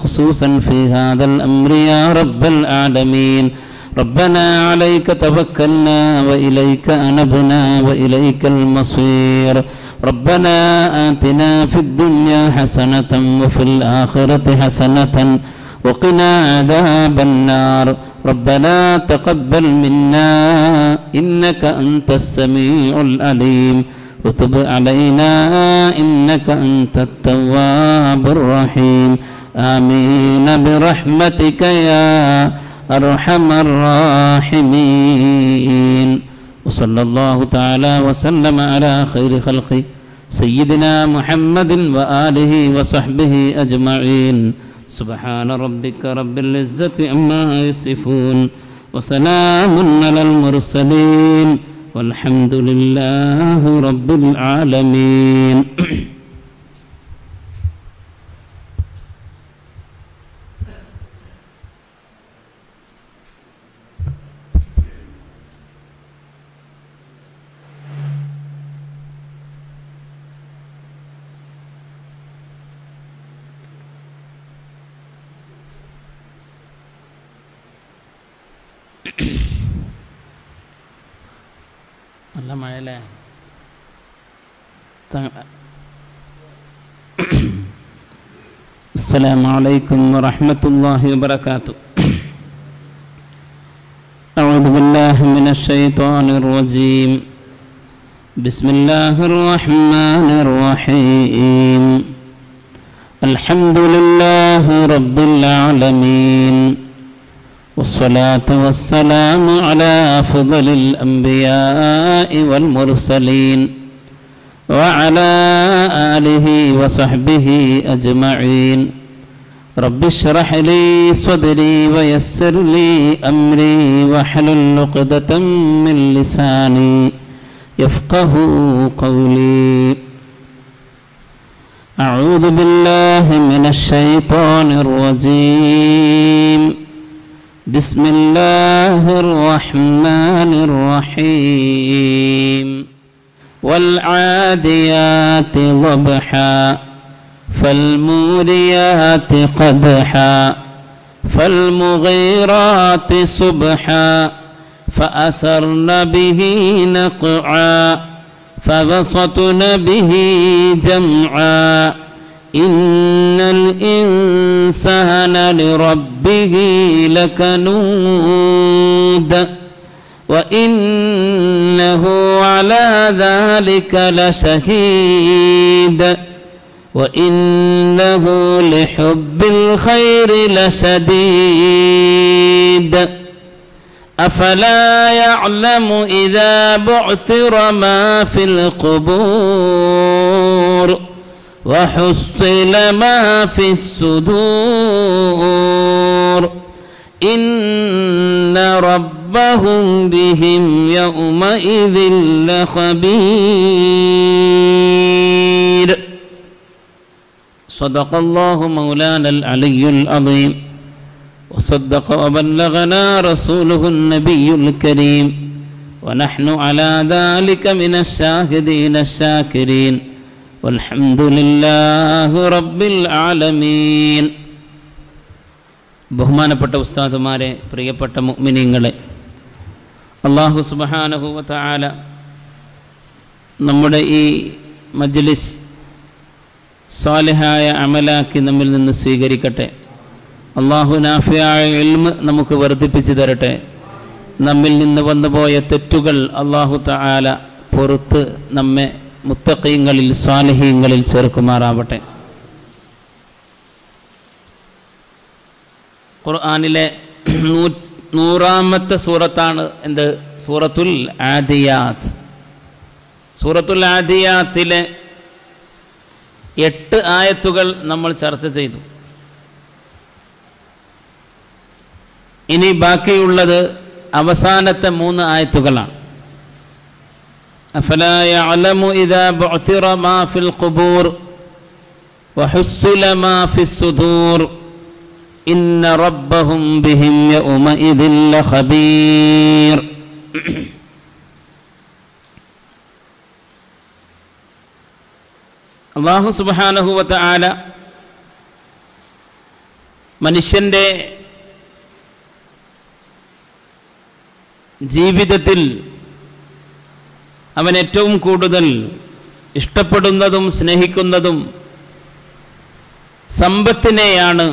خصوصا في هذا الأمر يا رب العالمين ربنا عليك توكلنا وإليك أنبنا وإليك المصير ربنا آتنا في الدنيا حسنة وفي الآخرة حسنة وقنا عذاب النار ربنا تقبل منا إنك أنت السميع العليم وتب علينا إنك أنت التواب الرحيم آمين برحمتك يا أرحم الراحمين وصلى الله تعالى وسلم على خير خلقه سيدنا محمد وآله وصحبه أجمعين سبحان ربك رب العزة عما يصفون وسلام على المرسلين والحمد لله رب العالمين നല്ല മഴയല്ലേ السلام عليكم ورحمة الله وبركاته أعوذ بالله من الشيطان الرجيم بسم الله الرحمن الرحيم الحمد لله رب العالمين والصلاة والسلام على أفضل الأنبياء والمرسلين وعلى آله وصحبه أجمعين رب اشرح لي صدري ويسر لي أمري واحلل عقدة من لساني يفقه قولي أعوذ بالله من الشيطان الرجيم بسم الله الرحمن الرحيم والعاديات ضبحا فالموريات قدحا فالمغيرات صبحا فأثرن به نقعا فبسطن به جمعا إن الإنسان لربه لكنود وإنه على ذلك لشهيد وإنه لحب الخير لشديد أفلا يعلم إذا بعثر ما في القبور وحصل ما في الصدور إن ربهم بهم يومئذ لخبير صدق الله مولانا العلي العظيم وصدق وبلغنا رسوله النبي الكريم ونحن على ذلك من الشاهدين الشاكرين والحمد لله رب العالمين ബഹുമാനപ്പെട്ട ഉസ്താദുമാരെ പ്രിയപ്പെട്ട മുഅ്മിനീങ്ങളെ അള്ളാഹു സുബഹാനഹുവത്ത ആല നമ്മുടെ ഈ മജ്ലിസ് സാലിഹായ അമലാക്കി നമ്മിൽ നിന്ന് സ്വീകരിക്കട്ടെ അള്ളാഹു നാഫിയായ എൽമ് നമുക്ക് വർദ്ധിപ്പിച്ചു തരട്ടെ നമ്മിൽ നിന്ന് വന്നുപോയ തെറ്റുകൾ അള്ളാഹു തആല പുറത്ത് നമ്മെ മുത്തക്കീങ്ങളിൽ സാലിഹീങ്ങളിൽ ചേർക്കുമാറാവട്ടെ ഖുർആാനിലെ നൂ നൂറാമത്തെ സൂറത്താണ് എന്ത് സൂറത്തുൽ ആദിയാത്ത് സൂറത്തുൽ ആദിയാത്തിലെ എട്ട് ആയത്തുകൾ നമ്മൾ ചർച്ച ചെയ്തു ഇനി ബാക്കിയുള്ളത് അവസാനത്തെ മൂന്ന് ആയത്തുകളാണ് أفلا يعلم إذا بعثر ما في القبور وحصل ما في الصدور إن ربهم بهم يومئذ لخبير അള്ളാഹു സുബാനഹുവത്ത ആല മനുഷ്യൻ്റെ ജീവിതത്തിൽ അവൻ ഏറ്റവും കൂടുതൽ ഇഷ്ടപ്പെടുന്നതും സ്നേഹിക്കുന്നതും സമ്പത്തിനെയാണ്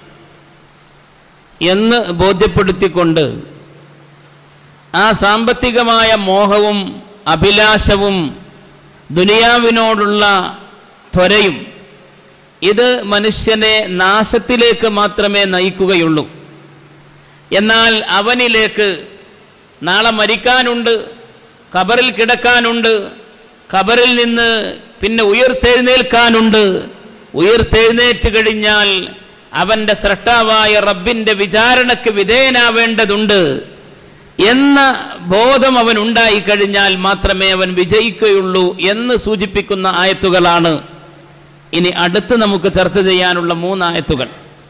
എന്ന് ബോധ്യപ്പെടുത്തിക്കൊണ്ട് ആ സാമ്പത്തികമായ മോഹവും അഭിലാഷവും ദുനിയാവിനോടുള്ള ത്വരയും ഇത് മനുഷ്യനെ നാശത്തിലേക്ക് മാത്രമേ നയിക്കുകയുള്ളൂ എന്നാൽ അവനിലേക്ക് നാളെ മരിക്കാനുണ്ട് ഖബറിൽ കിടക്കാനുണ്ട് ഖബറിൽ നിന്ന് പിന്നെ ഉയർത്തെഴുന്നേൽക്കാനുണ്ട് ഉയർത്തെഴുന്നേറ്റ് കഴിഞ്ഞാൽ അവൻ്റെ സ്രഷ്ടാവായ റബ്ബിൻ്റെ വിചാരണയ്ക്ക് വിധേയനാവേണ്ടതുണ്ട് എന്ന ബോധം അവൻ ഉണ്ടായിക്കഴിഞ്ഞാൽ മാത്രമേ അവൻ വിജയിക്കുകയുള്ളൂ എന്ന് സൂചിപ്പിക്കുന്ന ആയത്തുകളാണ് ഇനി അടുത്ത് നമുക്ക് ചർച്ച ചെയ്യാനുള്ള മൂന്നായത്തുകൾ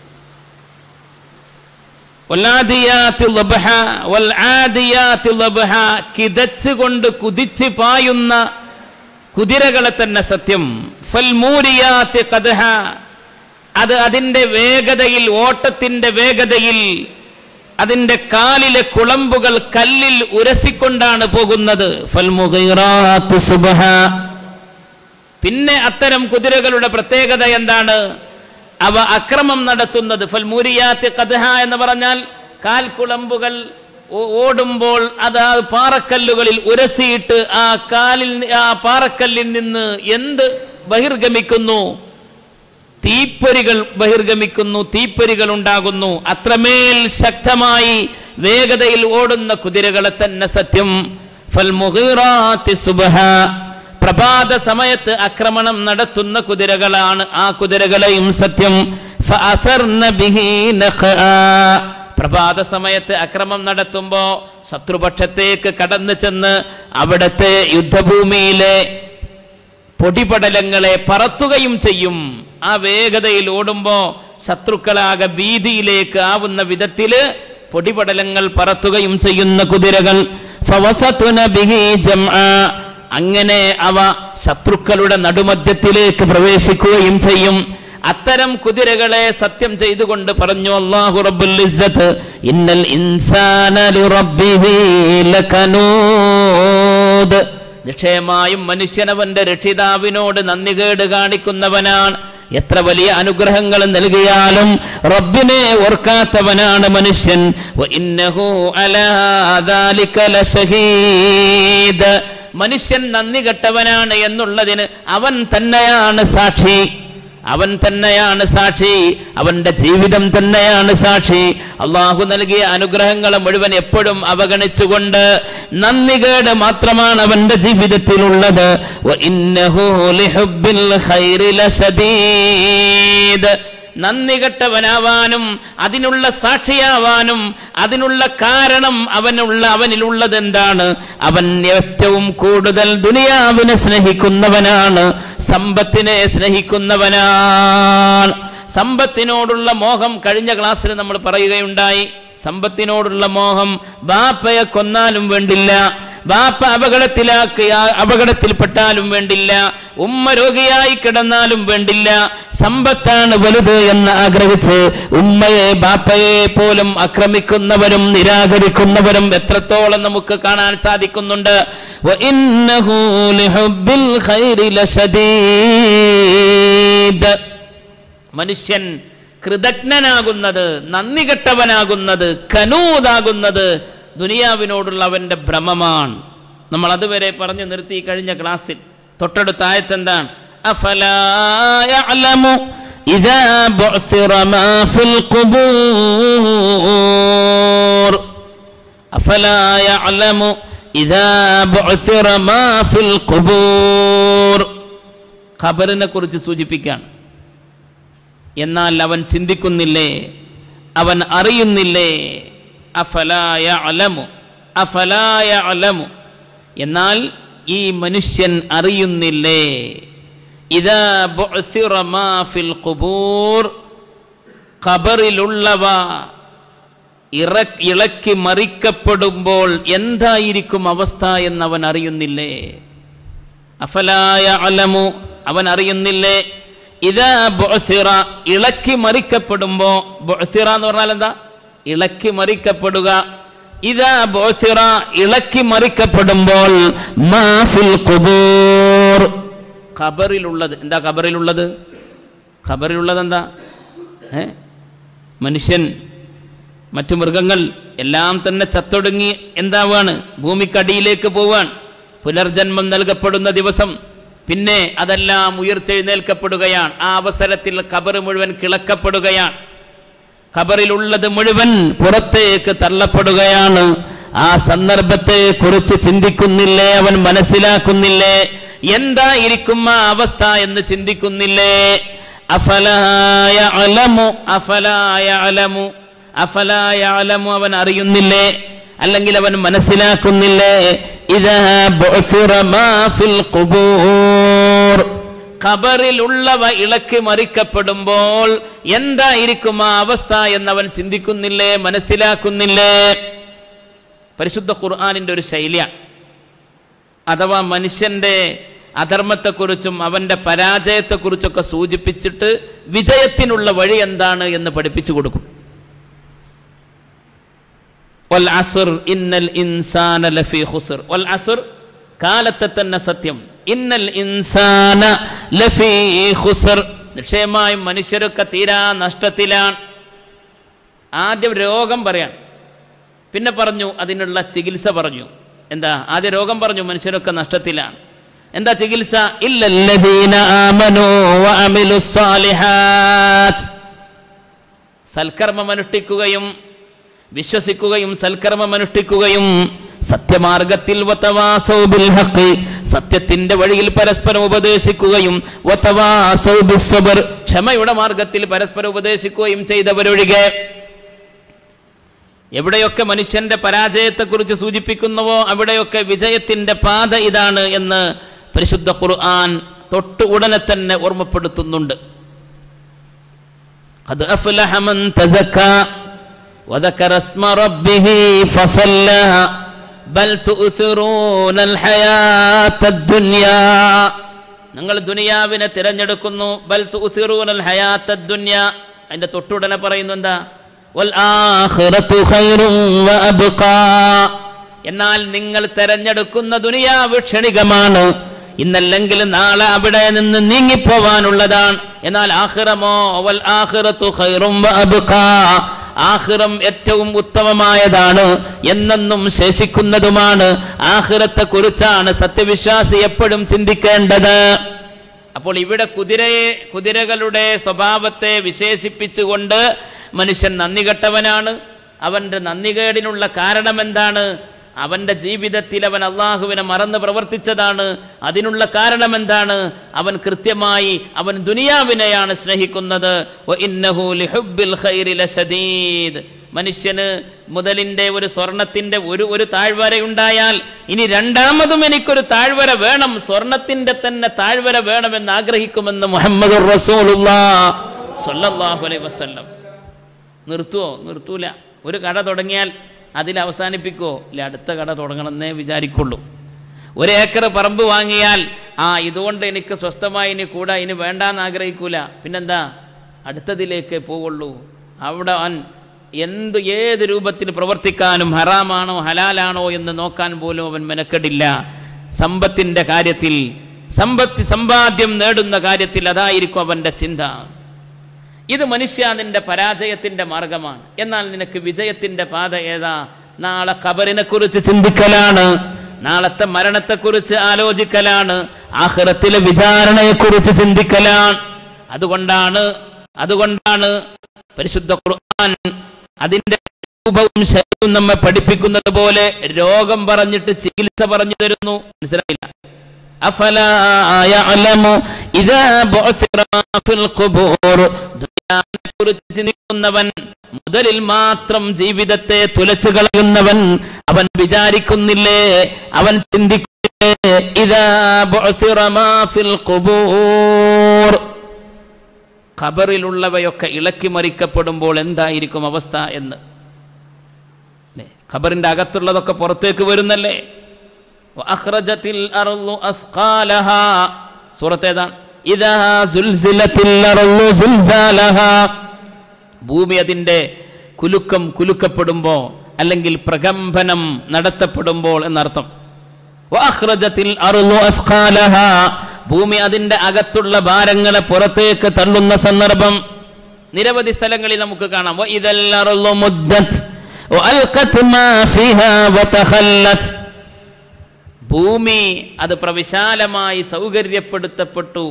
വല്ലാദിയാത്തി ലബ്ഹ വൽ ആദിയാത്തി ലബ്ഹ കിതച്ചുകൊണ്ട് കുതിച്ച് പായുന്ന കുതിരകളെ തന്നെ സത്യം ഫൽ മൂരിയാത്തി ഖദ്ഹ അത് അതിൻ്റെ വേഗതയിൽ ഓട്ടത്തിൻ്റെ വേഗതയിൽ അതിൻ്റെ കാലിലെ കുളമ്പുകൾ കല്ലിൽ ഉരസിക്കൊണ്ടാണ് പോകുന്നത് ഫൽ മുഗീറാത്തി സുബ്ഹ പിന്നെ അത്തരം കുതിരകളുടെ പ്രത്യേകത എന്താണ് അവ അക്രമം നടത്തുന്നത് ഫൽമൂരിയാത്തി കദ്ഹ എന്ന് പറഞ്ഞാൽ കാൽക്കുളമ്പുകൾ ഓ- ഓടുമ്പോൾ അത് ആ പാറക്കല്ലുകളിൽ ഉരസിയിട്ട് ആ കാലിൽ നി- ആ പാറക്കല്ലിൽ നിന്ന് എന്ത് ബഹിർഗമിക്കുന്നു തീപ്പൊരികൾ ബഹിർഗമിക്കുന്നു തീപ്പൊരികൾ ഉണ്ടാകുന്നു അത്രമേൽ ശക്തമായി വേഗതയിൽ ഓടുന്ന കുതിരകളെ തന്നെ സത്യം ഫൽമുഗീറാത്തി സുബ്ഹ പ്രഭാത സമയത്ത് ആക്രമണം നടത്തുന്ന കുതിരകളാണ് ആ കുതിരകളെയും സത്യം ഫഅഥർന ബിഹി നഖആ. പ്രഭാത സമയത്ത് അക്രമം നടത്തുമ്പോ ശത്രുപക്ഷത്തേക്ക് കടന്നു ചെന്ന് അവിടുത്തെ യുദ്ധഭൂമിയിലെ പൊടിപടലങ്ങളെ പറത്തുകയും ചെയ്യും ആ വേഗതയിൽ ഓടുമ്പോ ശത്രുക്കളാകെ ഭീതിയിലേക്ക് ആവുന്ന വിധത്തില് പൊടിപടലങ്ങൾ പറത്തുകയും ചെയ്യുന്ന കുതിരകൾ ഫവസതുന ബിഹി ജംആ. അങ്ങനെ അവ ശത്രുക്കളുടെ നടുമധ്യത്തിലേക്ക് പ്രവേശിക്കുകയും ചെയ്യും അത്തരം കുതിരകളെ സത്യം ചെയ്തുകൊണ്ട് പറഞ്ഞു അല്ലാഹു റബ്ബുൽ ഇസ്സത്ത് ഇന്നൽ ഇൻസാന ലിറബ്ബിഹി ലകനൂദ് നിശ്ചയമായും മനുഷ്യനവന്റെ രക്ഷിതാവിനോട് നന്ദികേട് കാണിക്കുന്നവനാണ് എത്ര വലിയ അനുഗ്രഹങ്ങൾ നൽകിയാലും റബ്ബിനെ ഓർക്കാത്തവനാണ് മനുഷ്യൻ വ ഇന്നഹു അലാ ദാലിക ലശഹീദ്. മനുഷ്യൻ നന്ദി കെട്ടവനാണ് എന്നുള്ളതിന് അവൻ തന്നെയാണ് സാക്ഷി അവൻ തന്നെയാണ് സാക്ഷി അവന്റെ ജീവിതം തന്നെയാണ് സാക്ഷി അള്ളാഹു നൽകിയ അനുഗ്രഹങ്ങളെ മുഴുവൻ എപ്പോഴും അവഗണിച്ചുകൊണ്ട് നന്ദികേട് മാത്രമാണ് അവന്റെ ജീവിതത്തിലുള്ളത് വ ഇന്നഹു ലിഹുബ്ബിൽ ഖൈരി ലശദീദ്. നന്ദി കെട്ടവനാവാനും അതിനുള്ള സാക്ഷിയാവാനും അതിനുള്ള കാരണം അവനുള്ള അവനിലുള്ളത് എന്താണ് അവൻ ഏറ്റവും കൂടുതൽ ദുനിയാവിനെ സ്നേഹിക്കുന്നവനാണ് സമ്പത്തിനെ സ്നേഹിക്കുന്നവനാണ് സമ്പത്തിനോടുള്ള മോഹം കഴിഞ്ഞ ക്ലാസ്സിൽ നമ്മൾ പറയുകയുണ്ടായി സമ്പത്തിനോടുള്ള മോഹം ബാപ്പയെ കൊന്നാലും വേണ്ടില്ല ബാപ്പ അപകടത്തിലാക്കി അപകടത്തിൽപ്പെട്ടാലും വേണ്ടില്ല ഉമ്മ രോഗിയായി കിടന്നാലും വേണ്ടില്ല സമ്പത്താണ് വലുത് എന്ന് ആഗ്രഹിച്ച് ഉമ്മയെ ബാപ്പയെ പോലും ആക്രമിക്കുന്നവരും നിരാകരിക്കുന്നവരും എത്രത്തോളം നമുക്ക് കാണാൻ സാധിക്കുന്നുണ്ട് وَإِنَّهُ لِحُبِّ الْخَيْرِ لَشَدِيدٌ മനുഷ്യൻ കൃതജ്ഞനാകുന്നത് നന്ദി കെട്ടവനാകുന്നത് കനൂതാകുന്നത് ദുനിയാവിനോടുള്ള അവൻ്റെ ഭ്രമമാണ് നമ്മൾ അതുവരെ പറഞ്ഞു നിർത്തി കഴിഞ്ഞ ക്ലാസ്സിൽ തൊട്ടടുത്ത ആയത്തെന്താണ് അഫലാ യഅലമു ഇദാ ബുഅ്സിറ മാ ഫിൽ ഖുബൂർ അഫലാ യഅലമു ഇദാ ബുഅ്സിറ മാ ഫിൽ ഖുബൂർ ഖബറിനെ കുറിച്ച് സൂചിപ്പിക്കുകയാണ് എന്നാൽ അവൻ ചിന്തിക്കുന്നില്ലേ അവൻ അറിയുന്നില്ലേ അഫലായ അലമു അഫലായ അലമു എന്നാൽ ഈ മനുഷ്യൻ അറിയുന്നില്ലേ ഇതാ ബുഅ്സിറ മാ ഫിൽ ഖുബൂർ ഖബറിലുള്ളവ ഇറ ഇളക്കി മറിക്കപ്പെടുമ്പോൾ എന്തായിരിക്കും അവസ്ഥ എന്ന് അവൻ അറിയുന്നില്ലേ അഫലായ അലമു അവൻ അറിയുന്നില്ലേ ഇതാ ബൊസിറ ഇളക്കി മറിക്കപ്പെടുമ്പോ ബൊസിറ എന്ന് പറഞ്ഞാൽ എന്താ ഇളക്കി മറിക്കപ്പെടുക ഇതാ ബോസിറ ഇളക്കി മറിക്കപ്പെടുമ്പോൾ മാഫിൽ ഖുബൂർ ഖബറിലുള്ളത് എന്താ ഖബറിലുള്ളത് ഖബറിലുള്ളത് എന്താ ഏ മനുഷ്യൻ മറ്റു മൃഗങ്ങൾ എല്ലാം തന്നെ ചത്തൊടുങ്ങി എന്താവാണ് ഭൂമിക്കടിയിലേക്ക് പോവാൻ പുനർജന്മം നൽകപ്പെടുന്ന ദിവസം പിന്നെ അതെല്ലാം ഉയർത്തെഴുന്നേൽക്കപ്പെടുകയാണ് ആ അവസരത്തിൽ ഖബർ മുഴുവൻ കിളക്കപ്പെടുകയാണ് ഖബറിലുള്ളത് മുഴുവൻ പുറത്തേക്ക് തള്ളപ്പെടുകയാണ് ആ സന്ദർഭത്തെ കുറിച്ച് ചിന്തിക്കുന്നില്ലേ അവൻ മനസ്സിലാക്കുന്നില്ലേ എന്തായിരിക്കും ആ അവസ്ഥ എന്ന് ചിന്തിക്കുന്നില്ലേ അഫലായ അലമു അഫലായ അലമു അഫലായ അലമു അവൻ അറിയുന്നില്ലേ അല്ലെങ്കിൽ അവൻ മനസ്സിലാക്കുന്നില്ലേ ഇതാ ബുഅ്ഥിറ മാ ഫിൽ ഖുബൂർ ഖബറിലുള്ളവ ഇളക്കി മറിക്കപ്പെടുമ്പോൾ എന്തായിരിക്കും ആ അവസ്ഥ എന്നവൻ ചിന്തിക്കുന്നില്ലേ മനസ്സിലാക്കുന്നില്ലേ പരിശുദ്ധ ഖുർആാനിൻ്റെ ഒരു ശൈലിയ അഥവാ മനുഷ്യന്റെ അധർമ്മത്തെക്കുറിച്ചും അവന്റെ പരാജയത്തെക്കുറിച്ചൊക്കെ സൂചിപ്പിച്ചിട്ട് വിജയത്തിനുള്ള വഴി എന്താണ് എന്ന് പഠിപ്പിച്ചു കൊടുക്കും വൽ അസുർ ഇന്നൽ ഇൻസാന ലഫീ ഖുസ്ർ വൽ അസുർ കാലത്തെ തന്നെ സത്യം ഇന്നൽ ഇൻസാന ലഫീ ഖുസ്ർ നിശ്ചയമായും മനുഷ്യരൊക്കെ തീരാ നഷ്ടത്തിലാണ് ആദ്യം രോഗം പറയാൻ പിന്നെ പറഞ്ഞു അതിനുള്ള ചികിത്സ പറഞ്ഞു എന്താ ആദ്യം രോഗം പറഞ്ഞു മനുഷ്യരൊക്കെ നഷ്ടത്തിലാണ് എന്താ ചികിത്സ ഇല്ലല്ലദീന ആമനൂ വഅമിലു സ്സാലിഹാത്ത് സൽക്കർമ്മം അനുഷ്ഠിക്കുകയും വിശ്വസിക്കുകയും സൽക്കർമ്മം അനുഷ്ഠിക്കുകയും സത്യമാർഗത്തിൽ വതവാസൗ ബിൽ ഹഖ് സത്യത്തിന്റെ വഴിയിൽ പരസ്പരം ഉപദേശിക്കുകയും വതവാസൗ ബിസ്സബ്ർ ക്ഷമയുടെ മാർഗത്തിൽ പരസ്പരം ഉപദേശിക്കുകയും ചെയ്തവരൊഴികെ എവിടെയൊക്കെ മനുഷ്യന്റെ പരാജയത്തെക്കുറിച്ച് സൂചിപ്പിക്കുന്നുവോ അവിടെയൊക്കെ വിജയത്തിന്റെ പാത ഇതാണ് എന്ന് പരിശുദ്ധ ഖുർആൻ തൊട്ട് ഉടനെ തന്നെ ഓർമ്മപ്പെടുത്തുന്നുണ്ട് قد أفلح من تزكى وذكر اسم ربه فصلى بل تؤثرون الحياة الدنيا നിങ്ങൾ ദുനിയാവിനെ തിരഞ്ഞെടുക്കുന്നു ബൽ തുസിറൂനൽ ഹയാത്ത ദുന്യ അതിന്റെ തൊട്ടുടനെ പറയുന്നു എന്താ വൽ ആഖിറത്തു ഖൈറും വഅബ്ഖാ എന്നാൽ നിങ്ങൾ തിരഞ്ഞെടുക്കുന്ന ദുനിയാവ് ക്ഷണികമാണ് ഇന്നല്ലെങ്കിൽ നാളെ അവിടെ നിന്ന് നീങ്ങിപ്പോവാനുള്ളതാണ് എന്നാൽ ആഖിറമോ വൽ ആഖിറത്തു ഖൈറും വഅബ്ഖാ ആഖിറം ഏറ്റവും ഉത്തമമായതാണ് എന്നെന്നും ശേഷിക്കുന്നതുമാണ് ആഖിറത്തെ കുറിച്ചാണ് സത്യവിശ്വാസി എപ്പോഴും ചിന്തിക്കേണ്ടത് അപ്പോൾ ഇവിടെ കുതിരയെ കുതിരകളുടെ സ്വഭാവത്തെ വിശേഷിപ്പിച്ചുകൊണ്ട് മനുഷ്യൻ നന്ദി കെട്ടവനാണ് അവൻ്റെ നന്ദികേടിനുള്ള കാരണം എന്താണ് അവൻ്റെ ജീവിതത്തിൽ അവൻ അള്ളാഹുവിനെ മറന്ന് പ്രവർത്തിച്ചതാണ് അതിനുള്ള കാരണം എന്താണ് അവൻ കൃത്യമായി അവൻ ദുനിയാവിനെയാണ് സ്നേഹിക്കുന്നത് വ ഇന്നഹു ലിഹുബ്ബിൽ ഖൈരി ലശദീദ്. മനുഷ്യന് മുതലിൻ്റെ ഒരു സ്വർണത്തിൻ്റെ ഒരു ഒരു താഴ്വര ഉണ്ടായാൽ ഇനി രണ്ടാമതും എനിക്കൊരു താഴ്വര വേണം സ്വർണത്തിൻ്റെ തന്നെ താഴ്വര വേണമെന്ന് ആഗ്രഹിക്കുമെന്ന് മുഹമ്മദ് സല്ലല്ലാഹു അലൈഹി വസല്ലം നിർത്തുവോ നിർത്തൂല ഒരു കട തുടങ്ങിയാൽ അതിൽ അവസാനിപ്പിക്കുമോ ഇല്ല അടുത്ത കട തുടങ്ങണമെന്നേ വിചാരിക്കുള്ളൂ ഒരു ഏക്കർ പറമ്പ് വാങ്ങിയാൽ ആ ഇതുകൊണ്ട് എനിക്ക് സ്വസ്ഥമായി ഇനി കൂടാ ഇനി വേണ്ടാന്ന് ആഗ്രഹിക്കൂല പിന്നെന്താ അടുത്തതിലേക്ക് പോവുള്ളൂ അവിടെ അവൻ എന്ത് ഏത് രൂപത്തിൽ പ്രവർത്തിക്കാനും ഹറാമാണോ ഹലാലാണോ എന്ന് നോക്കാൻ പോലും അവൻ മെനക്കെടില്ല സമ്പത്തിൻ്റെ കാര്യത്തിൽ സമ്പത്തി സമ്പാദ്യം നേടുന്ന കാര്യത്തിൽ അതായിരിക്കും അവൻ്റെ ചിന്ത ഇത് മനുഷ്യ നിന്റെ പരാജയത്തിന്റെ മാർഗമാണ് എന്നാൽ നിനക്ക് വിജയത്തിന്റെ പാത ഏതാ നാളെ ഖബറിനെ കുറിച്ച് ചിന്തിക്കലാണ് നാളത്തെ മരണത്തെക്കുറിച്ച് ആലോചിക്കലാണ് ആഹ്റത്തിലെ വിചാരണയെക്കുറിച്ച് ചിന്തിക്കലാണ് അതുകൊണ്ടാണ് അതുകൊണ്ടാണ് പരിശുദ്ധ ഖുർആൻ അതിന്റെ രൂപവും ശൈലിയും നമ്മെ പഠിപ്പിക്കുന്നത് പോലെ രോഗം പറഞ്ഞിട്ട് ചികിത്സ പറഞ്ഞു തരുന്നു മനസ്സിലായില്ല أفلا يعلم إذا بعثر في القبور ദുനിയാവിനെക്കുറിച്ച് ചിന്തിക്കുന്നവൻ മുതലിൽ മാത്രം ജീവിതത്തെ തുലച്ചു കളയുന്നവൻ അവൻ വിചാരിക്കുന്നില്ലേ അവൻ ചിന്തിക്കുന്നില്ലേ ഇതാ ബുഅ്സിറ മാ ഫിൽ ഖുബൂർ ഖബറിലുള്ളവയൊക്കെ ഇളക്കി മറിക്കപ്പെടുമ്പോൾ എന്തായിരിക്കും അവസ്ഥ എന്ന് ല്ലേ? ഖബറിന്റെ അകത്തുള്ളതൊക്കെ പുറത്തേക്ക് വരുന്നല്ലേ വഅഖ്റജത്തിൽ അർളു അസ്ഖാലഹാ സൂറത്ത് ഏതാണ് ഇദാ സുൽസിലത്തിൽ അർളു സിൽസാലഹാ ഭൂമി അതിൻ്റെ കുലുക്കം കുലുക്കപ്പെടുമ്പോൾ അല്ലെങ്കിൽ പ്രകമ്പനം നടത്തപ്പെടുമ്പോൾ എന്നർത്ഥം വഅഖ്റജത്തിൽ അർളു അസ്ഖാലഹാ ഭൂമി അതിൻ്റെ അകത്തുള്ള ഭാരങ്ങളെ പുറത്തേക്ക് തള്ളുന്ന സന്ദർഭം നിരവധി സ്ഥലങ്ങളിൽ നമുക്ക് കാണാം വഇദൽ അർളു മുദ്ദത് വഅൽഖത് മാ ഫീഹാ വതഖല്ലത് ഭൂമി അത് പ്രവിശാലമായി സൗകര്യപ്പെടുത്തപ്പെട്ടു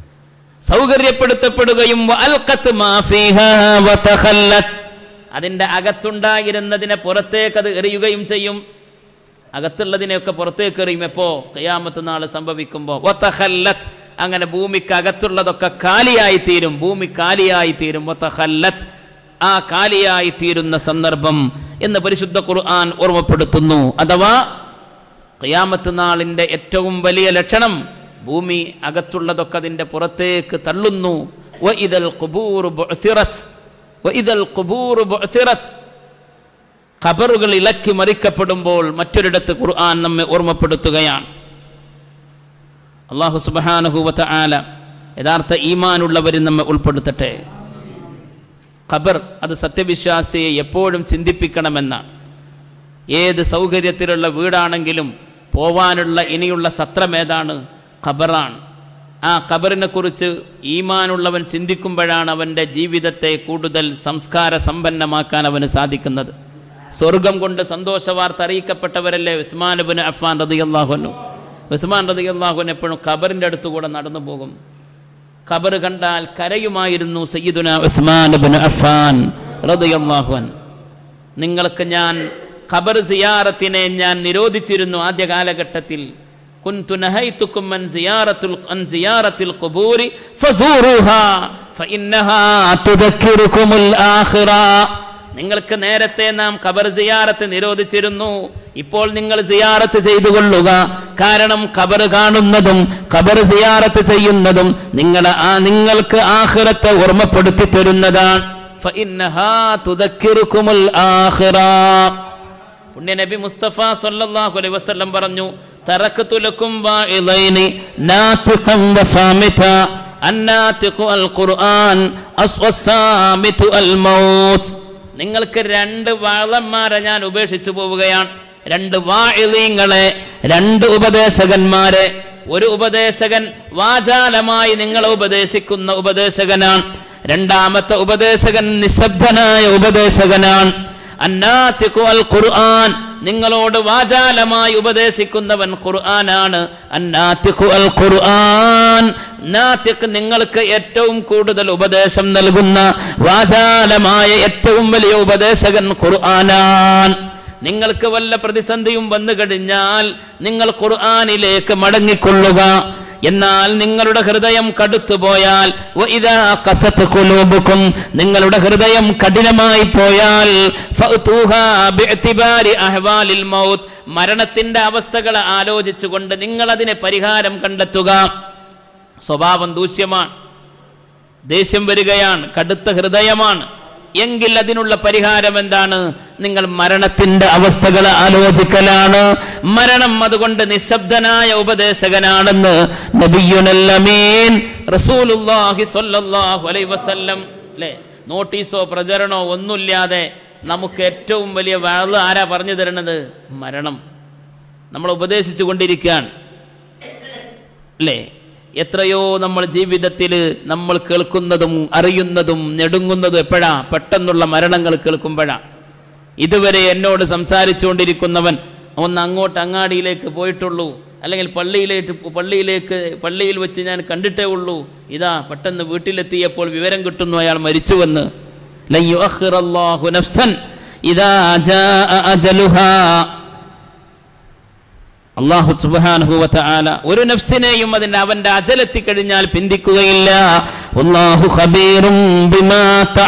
സൗകര്യപ്പെടുത്തപ്പെടുകയും വഅൽഖത് മാ ഫീഹാ വതഖല്ലത് അതിൻ്റെ അകത്തുണ്ടായിരുന്നതിനെ പുറത്തേക്ക് അത് എറിയുകയും ചെയ്യും അകത്തുള്ളതിനെയൊക്കെ പുറത്തേക്ക് എറിയും എപ്പോ കയ്യാമത്ത് നാൾ സംഭവിക്കുമ്പോൾ വതഖല്ലത് അങ്ങനെ ഭൂമിക്ക് അകത്തുള്ളതൊക്കെ കാലിയായി തീരും ഭൂമി കാലിയായി തീരും വതഖല്ലത് ആ കാലിയായി തീരുന്ന സന്ദർഭം എന്ന് പരിശുദ്ധ ഖുർആൻ ഓർമ്മപ്പെടുത്തുന്നു അഥവാ ഖിയാമത്ത് നാളിൻ്റെ ഏറ്റവും വലിയ ലക്ഷണം ഭൂമി അകത്തുള്ളതൊക്കെ അതിൻ്റെ പുറത്തേക്ക് തള്ളുന്നു വ ഇതൽ ഖുബൂർ ബുഅ്സിറത്ത് വ ഇതൽ ഖുബൂർ ബുഅ്സിറത്ത് ഖബറുകൾ ഇളക്കി മറിക്കപ്പെടുമ്പോൾ മറ്റൊരിടത്ത് ഖുർആൻ നമ്മെ ഓർമ്മപ്പെടുത്തുകയാണ് അള്ളാഹു സുബാനുഹൂവത്ത ആല യഥാർത്ഥ ഈമാനുള്ളവരിൽ നമ്മെ ഉൾപ്പെടുത്തട്ടെ ഖബർ അത് സത്യവിശ്വാസിയെ എപ്പോഴും ചിന്തിപ്പിക്കണമെന്നാണ് ഏത് സൗകര്യത്തിലുള്ള വീടാണെങ്കിലും പോവാനുള്ള ഇനിയുള്ള സത്രം ഏതാണ് ഖബറാണ് ആ ഖബറിനെ കുറിച്ച് ഈമാനുള്ളവൻ ചിന്തിക്കുമ്പോഴാണ് അവൻ്റെ ജീവിതത്തെ കൂടുതൽ സംസ്കാര സമ്പന്നമാക്കാൻ അവന് സാധിക്കുന്നത് സ്വർഗം കൊണ്ട് സന്തോഷ വാർത്ത അറിയിക്കപ്പെട്ടവരല്ലേ ഉസ്മാൻ ബിൻ അഫ്ഫാൻ റതി അള്ളാഹുനു ഉസ്മാൻ റതി അള്ളാഹുൻ എപ്പോഴും ഖബറിൻ്റെ അടുത്തുകൂടെ നടന്നു പോകും ഖബർ കണ്ടാൽ കരയുമായിരുന്നു സയ്യിദുന ഉസ്മാൻ ബിൻ അഫ്ഫാൻ റളിയല്ലാഹു അൻ നിങ്ങൾക്ക് ഞാൻ ഖബർ സിയാറത്തിനെ ഞാൻ നിരോധിച്ചിരുന്നു ആദ്യ കാലഘട്ടത്തിൽ കുൻതു നഹൈതുക്കും അൻ സിയാറത്തുൽ അൻ സിയാറത്തിൽ ഖുബൂരി ഫസൂറുഹാ ഫഇന്നഹാ തുദക്കിറുകുമുൽ ആഖിറ നിങ്ങൾക്ക് നേരത്തെ നാം ഖബർ സിയാറത്ത് നിരോധിച്ചിരുന്നു ഇപ്പോൾ നിങ്ങൾ സിയാറത്ത് ചെയ്തു കൊള്ളുക കാരണം ഖബർ കാണുന്നതും ഖബർ സിയാറത്ത് ചെയ്യുന്നതും നിങ്ങളെ ആ നിങ്ങൾക്ക് ആഖിറത്തെ ഓർമ്മപ്പെടുത്തി തരുന്നതാണ് ഫഇന്നഹാ തുദക്കിറുകുമുൽ ആഖിറ പുണ്യ നബി മുസ്തഫ സല്ലല്ലാഹു അലൈഹി വസല്ലം പറഞ്ഞു തറക്കത്തു ലക്കും വാഇളൈനി നാതിഖൻ വസാമിത അന്നാതിഖു അൽ ഖുർആൻ അസ്വസാമിതു അൽ മൗത്ത് നിങ്ങൾക്ക് രണ്ട് വാളന്മാരെ ഞാൻ ഉപേക്ഷിച്ചു പോവുകയാണ് രണ്ട് വാഇളീങ്ങളെ രണ്ട് ഉപദേശകന്മാരെ ഒരു ഉപദേശകൻ വാചാലമായി നിങ്ങളെ ഉപദേശിക്കുന്ന ഉപദേശകനാണ് രണ്ടാമത്തെ ഉപദേശകൻ നിശബ്ദനായ ഉപദേശകനാണ് അന്നാത്തിഖു അൽ ഖുർആൻ നിങ്ങളോട് വാചാലമായി ഉപദേശിക്കുന്നവൻ ഖുർആനാണ് അന്നാത്തിഖു അൽ ഖുർആൻ നാത്തിഖ് നിങ്ങൾക്ക് ഏറ്റവും കൂടുതൽ ഉപദേശം നൽകുന്ന വാചാലമായ ഏറ്റവും വലിയ ഉപദേശകൻ ഖുർആനാൻ നിങ്ങൾക്ക് വല്ല പ്രതിസന്ധിയും വന്നു കഴിഞ്ഞാൽ നിങ്ങൾ ഖുർആനിലേക്ക് മടങ്ങിക്കൊള്ളുക എന്നാൽ നിങ്ങളുടെ ഹൃദയം കടുത്തുപോയാൽ വഇദാ ഖസത് ഖുലൂബുക്കും നിങ്ങളുടെ ഹൃദയം കഠിനമായി പോയാൽ ഫഅ്തൂഹാ ബിഇതിബാരി അഹ്വാലിൽ മൗത്ത് മരണത്തിന്റെ അവസ്ഥകൾ ആലോചിച്ചുകൊണ്ട് നിങ്ങൾ അതിനെ പരിഹാരം കണ്ടെത്തുക സ്വഭാവം ദൂഷ്യമാണ് ദേഷ്യം വരികയാണ് കടുത്ത ഹൃദയമാണ് എങ്കിൽ അതിനുള്ള പരിഹാരം എന്താണ് നിങ്ങൾ മരണത്തിന്റെ അവസ്ഥകൾ ആലോചിക്കലാണ് മരണം അതുകൊണ്ട് നിശബ്ദനായ ഉപദേശകനാണെന്ന് നബിയുനല്ലമീൻ റസൂലുള്ളാഹി സ്വല്ലല്ലാഹു അലൈഹി വസല്ലം അല്ലേ നോട്ടീസോ പ്രചരണോ ഒന്നുമില്ലാതെ നമുക്ക് ഏറ്റവും വലിയ വാള് ആരാ പറഞ്ഞു തരുന്നത് മരണം നമ്മൾ ഉപദേശിച്ചു കൊണ്ടിരിക്കുകയാണ് അല്ലേ എത്രയോ നമ്മൾ ജീവിതത്തിൽ നമ്മൾ കേൾക്കുന്നതും അറിയുന്നതും നെടുങ്ങുന്നതും എപ്പോഴാ പെട്ടെന്നുള്ള മരണങ്ങൾ കേൾക്കുമ്പോഴാ ഇതുവരെ എന്നോട് സംസാരിച്ചുകൊണ്ടിരിക്കുന്നവൻ ഒന്ന് അങ്ങോട്ട് അങ്ങാടിയിലേക്ക് പോയിട്ടുള്ളൂ അല്ലെങ്കിൽ പള്ളിയിലേക്ക് പള്ളിയിലേക്ക് പള്ളിയിൽ വെച്ച് ഞാൻ കണ്ടിട്ടേ ഉള്ളൂ ഇതാ പെട്ടെന്ന് വീട്ടിലെത്തിയപ്പോൾ വിവരം കിട്ടുന്നു അയാൾ മരിച്ചുവെന്ന് ലൻ യുഅഖിറല്ലാഹു നഫ്സൻ ഇദാ ജാഅ അജലുഹാ അള്ളാഹു സുബാനുഹുവത്ത ആല ഒരു നഫ്സിനെയും അതിന്റെ അവന്റെ അജലെത്തി കഴിഞ്ഞാൽ പിന്തിക്കുകയില്ല അള്ളാഹു ഖബീറും ബിമാ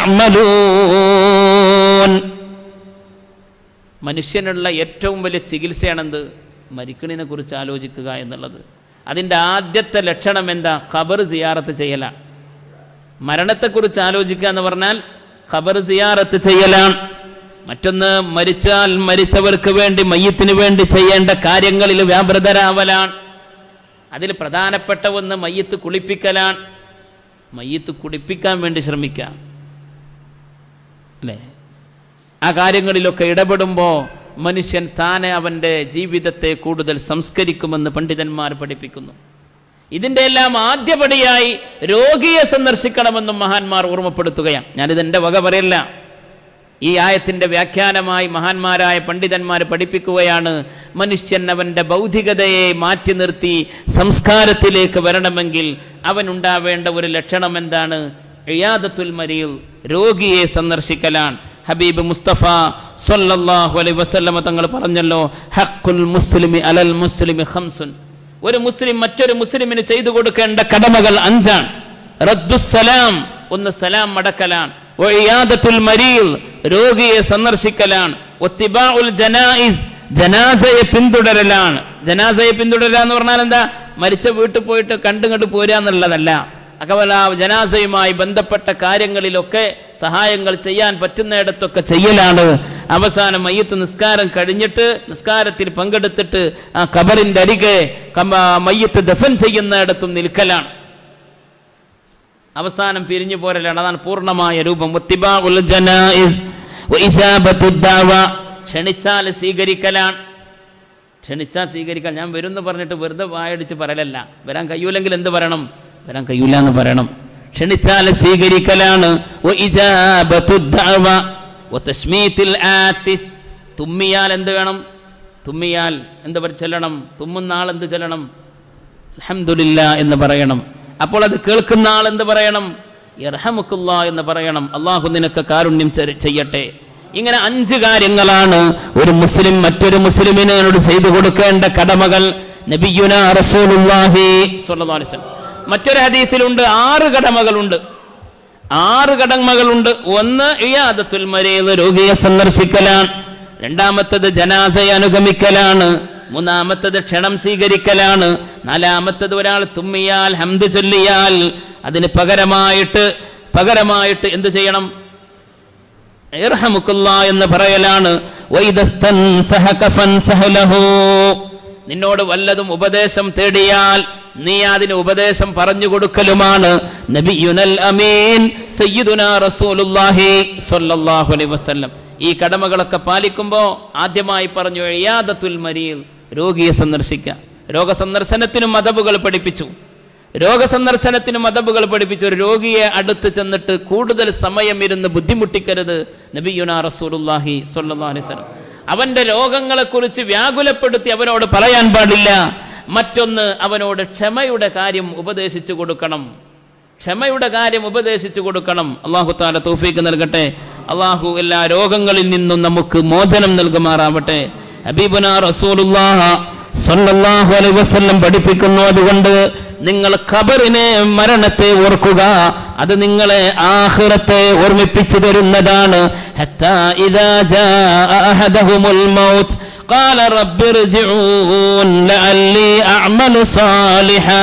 തഅമലൂൻ മനുഷ്യനുള്ള ഏറ്റവും വലിയ ചികിത്സയാണെന്ത് മരിക്കണിനെ കുറിച്ച് ആലോചിക്കുക എന്നുള്ളത് അതിൻ്റെ ആദ്യത്തെ ലക്ഷണം എന്താ ഖബർ സിയാറത്ത് ചെയ്യലാണ് മരണത്തെക്കുറിച്ച് ആലോചിക്കുക എന്ന് പറഞ്ഞാൽ ഖബർ സിയാറത്ത് ചെയ്യലാണ് മറ്റൊന്ന് മരിച്ചാൽ മരിച്ചവർക്ക് വേണ്ടി മയ്യത്തിന് വേണ്ടി ചെയ്യേണ്ട കാര്യങ്ങളിൽ വ്യാപൃതരാവലാണ് അതിൽ പ്രധാനപ്പെട്ട ഒന്ന് മയ്യത്ത് കുളിപ്പിക്കലാണ് മയ്യത്ത് കുളിപ്പിക്കാൻ വേണ്ടി ശ്രമിക്കാം അല്ലേ ആ കാര്യങ്ങളിലൊക്കെ ഇടപെടുമ്പോൾ മനുഷ്യൻ താനെ അവൻ്റെ ജീവിതത്തെ കൂടുതൽ സംസ്കരിക്കുമെന്ന് പണ്ഡിതന്മാർ പഠിപ്പിക്കുന്നു ഇതിൻ്റെ എല്ലാം ആദ്യപടിയായി രോഗിയെ സന്ദർശിക്കണമെന്നും മഹാന്മാർ ഓർമ്മപ്പെടുത്തുകയാണ് ഞാനിത് എൻ്റെ വക പറയില്ല ഈ ആയത്തിൻ്റെ വ്യാഖ്യാനമായി മഹാന്മാരായ പണ്ഡിതന്മാർ പഠിപ്പിക്കുകയാണ് മനുഷ്യൻ അവൻ്റെ ബൗദ്ധികതയെ മാറ്റി നിർത്തി സംസ്കാരത്തിലേക്ക് വരണമെങ്കിൽ അവനുണ്ടാവേണ്ട ഒരു ലക്ഷണം എന്താണ് ഇയാദത്തുൽ മരീൽ രോഗിയെ സന്ദർശിക്കലാണ് ഹബീബ് മുസ്തഫ സല്ലല്ലാഹു അലൈഹി വസല്ലമ തങ്ങൾ പറഞ്ഞല്ലോ ഹഖുൽ മുസ്ലിമി അലൽ മുസ്ലിമി ഖംസുൻ ഒരു മുസ്ലിം മറ്റൊരു മുസ്ലിമിന് ചെയ്തു കൊടുക്കേണ്ട കടമകൾ അഞ്ചാണ് റദ്ദുസ്സലാം ഒന്ന് സലാം മടക്കലാണ് ഒഴിയാദത്തുൽ മരീൽ രോഗിയെ സന്ദർശിക്കലാണ് ഒത്തിബാഉൽ ജനായിസ് ജനാസയെ പിന്തുടരലാണ് ജനാസയെ പിന്തുടരുക എന്ന് പറഞ്ഞാൽ എന്താ മരിച്ച വീട്ടിൽ പോയിട്ട് കണ്ടുകണ്ട് പോരുക എന്നുള്ളതല്ല അകവല ജനാസയുമായി ബന്ധപ്പെട്ട കാര്യങ്ങളിലൊക്കെ സഹായങ്ങൾ ചെയ്യാൻ പറ്റുന്നിടത്തൊക്കെ ചെയ്യലാണ് അവസാനം മയ്യത്ത് നിസ്കാരം കഴിഞ്ഞിട്ട് നിസ്കാരത്തിൽ പങ്കെടുത്തിട്ട് ആ കബറിൻ്റെ അരികെ കമ്പ- മയ്യത്ത് ദഫൻ ചെയ്യുന്നിടത്തും നിൽക്കലാണ് അവസാനം പിരിഞ്ഞു പോരലാണ് അതാണ് പൂർണ്ണമായ രൂപം വത്തിബാഉൽ ജനായിസ് വഇജാബത്തുദ് ദഅവ. ക്ഷണിച്ചാൽ സ്വീകരിക്കലാണ് ക്ഷണിച്ചാൽ സ്വീകരിക്കാൻ ഞാൻ വരും എന്ന് പറഞ്ഞിട്ട് വെറുതെ വായടിച്ച് പറയലല്ല വരാൻ കഴിയൂലെങ്കിൽ എന്ത് പറയണം വരാൻ കഴിയൂല എന്ന് പറയണം ക്ഷണിച്ചാൽ സ്വീകരിക്കലാണ് വഇജാബത്തുദ് ദഅവ. വതശ്മീത്തിൽ ആത്തിസ്. തുമ്മിയാൽ എന്ത് വേണം തുമ്മിയാൽ എന്ത് പറ- ചൊല്ലണം തുമ്മുന്ന ആൾ എന്ത് ചൊല്ലണം അൽഹംദുലില്ലാ എന്ന് പറയണം അപ്പോൾ അത് കേൾക്കുന്ന ആൾ എന്ത് പറയണം ഇർഹമുക്കുള്ള എന്ന് പറയണം അള്ളാഹു നിനക്ക് കാരുണ്യം ചെ- ചെയ്യട്ടെ ഇങ്ങനെ അഞ്ച് കാര്യങ്ങളാണ് ഒരു മുസ്ലിം മറ്റൊരു മുസ്ലിമിനോട് ചെയ്തു കൊടുക്കേണ്ട കടമകൾ നബിയുന റസൂലുള്ളാഹി സ്വല്ലല്ലാഹു അലൈഹി വസല്ലം മറ്റൊരു ഹദീസിലുണ്ട് ആറ് കടമകളുണ്ട് ആറ് കടമകളുണ്ട് ഒന്ന് ഇയാദത്തുൽ മരീദ് രോഗിയെ സന്ദർശിക്കലാണ് രണ്ടാമത്തത് ജനാസയെ അനുഗമിക്കലാണ് മൂന്നാമത്തത് ക്ഷണം സ്വീകരിക്കലാണ് നാലാമത്തത് ഒരാൾ തുമ്മിയാൽ ഹംദ് ചൊല്ലിയാൽ അതിന് പകരമായിട്ട് പകരമായിട്ട് എന്ത് ചെയ്യണം ഇർഹമുക്കുള്ള എന്ന് പറയലാണ് വൈദസ്തൻസഹക ഫൻസഹലഹു. നിന്നോട് വല്ലതും ഉപദേശം തേടിയാൽ നീ അതിന് ഉപദേശം പറഞ്ഞു കൊടുക്കലുമാണ് നബിയുനൽ അമീൻ സയ്യിദുന റസൂലുള്ളാഹി സ്വല്ലല്ലാഹു അലൈഹി വസല്ലം ഈ കടമകളൊക്കെ പാലിക്കുമ്പോൾ ആദ്യമായി പറഞ്ഞു ഇയാദത്തുൽ മരീൽ രോഗിയെ സന്ദർശിക്കുക രോഗസന്ദർശനത്തിനും മതബുകൾ പഠിപ്പിച്ചു രോഗസന്ദർശനത്തിന് മതബുകൾ പഠിപ്പിച്ചു ഒരു രോഗിയെ അടുത്ത് ചെന്നിട്ട് കൂടുതൽ സമയം ഇരുന്ന് ബുദ്ധിമുട്ടിക്കരുത് നബിയുന റസൂലുള്ളാഹി സ്വല്ലല്ലാഹു അലൈഹി വസല്ലം അവന്റെ രോഗങ്ങളെക്കുറിച്ച് വ്യാകുലപ്പെടുത്തി അവനോട് പറയാൻ പാടില്ല മറ്റൊന്ന് അവനോട് ക്ഷമയുടെ കാര്യം ഉപദേശിച്ചു കൊടുക്കണം ക്ഷമയുടെ കാര്യം ഉപദേശിച്ചു കൊടുക്കണം അള്ളാഹു താല തൗഫീക്ക് നൽകട്ടെ അള്ളാഹു എല്ലാ രോഗങ്ങളിൽ നിന്നും നമുക്ക് മോചനം നൽകുമാറാവട്ടെ ഹബീബുന റസൂലുള്ളാഹ സ്വല്ലല്ലാഹു അലൈഹി വസല്ലം പഠിപ്പിക്കുന്നു അതുകൊണ്ട് നിങ്ങൾ ഖബറിനെ മരണത്തെ ഓർക്കുക അത് നിങ്ങളെ ആഖിറത്തെ ഓർമ്മിപ്പിച്ചു തരുന്നതാണ് ഹത്താ ഇദാ ജാഅ അഹദഹുമുൽ മൗത്ത് قال رب ارجعون لعلي أعمل صالحا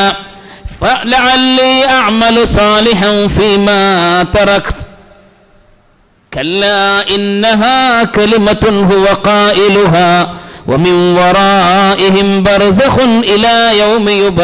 فلعلي أعمل صالحا فيما تركت كلا إنها كلمة هو قائلها ومن ورائهم برزخ إلى يوم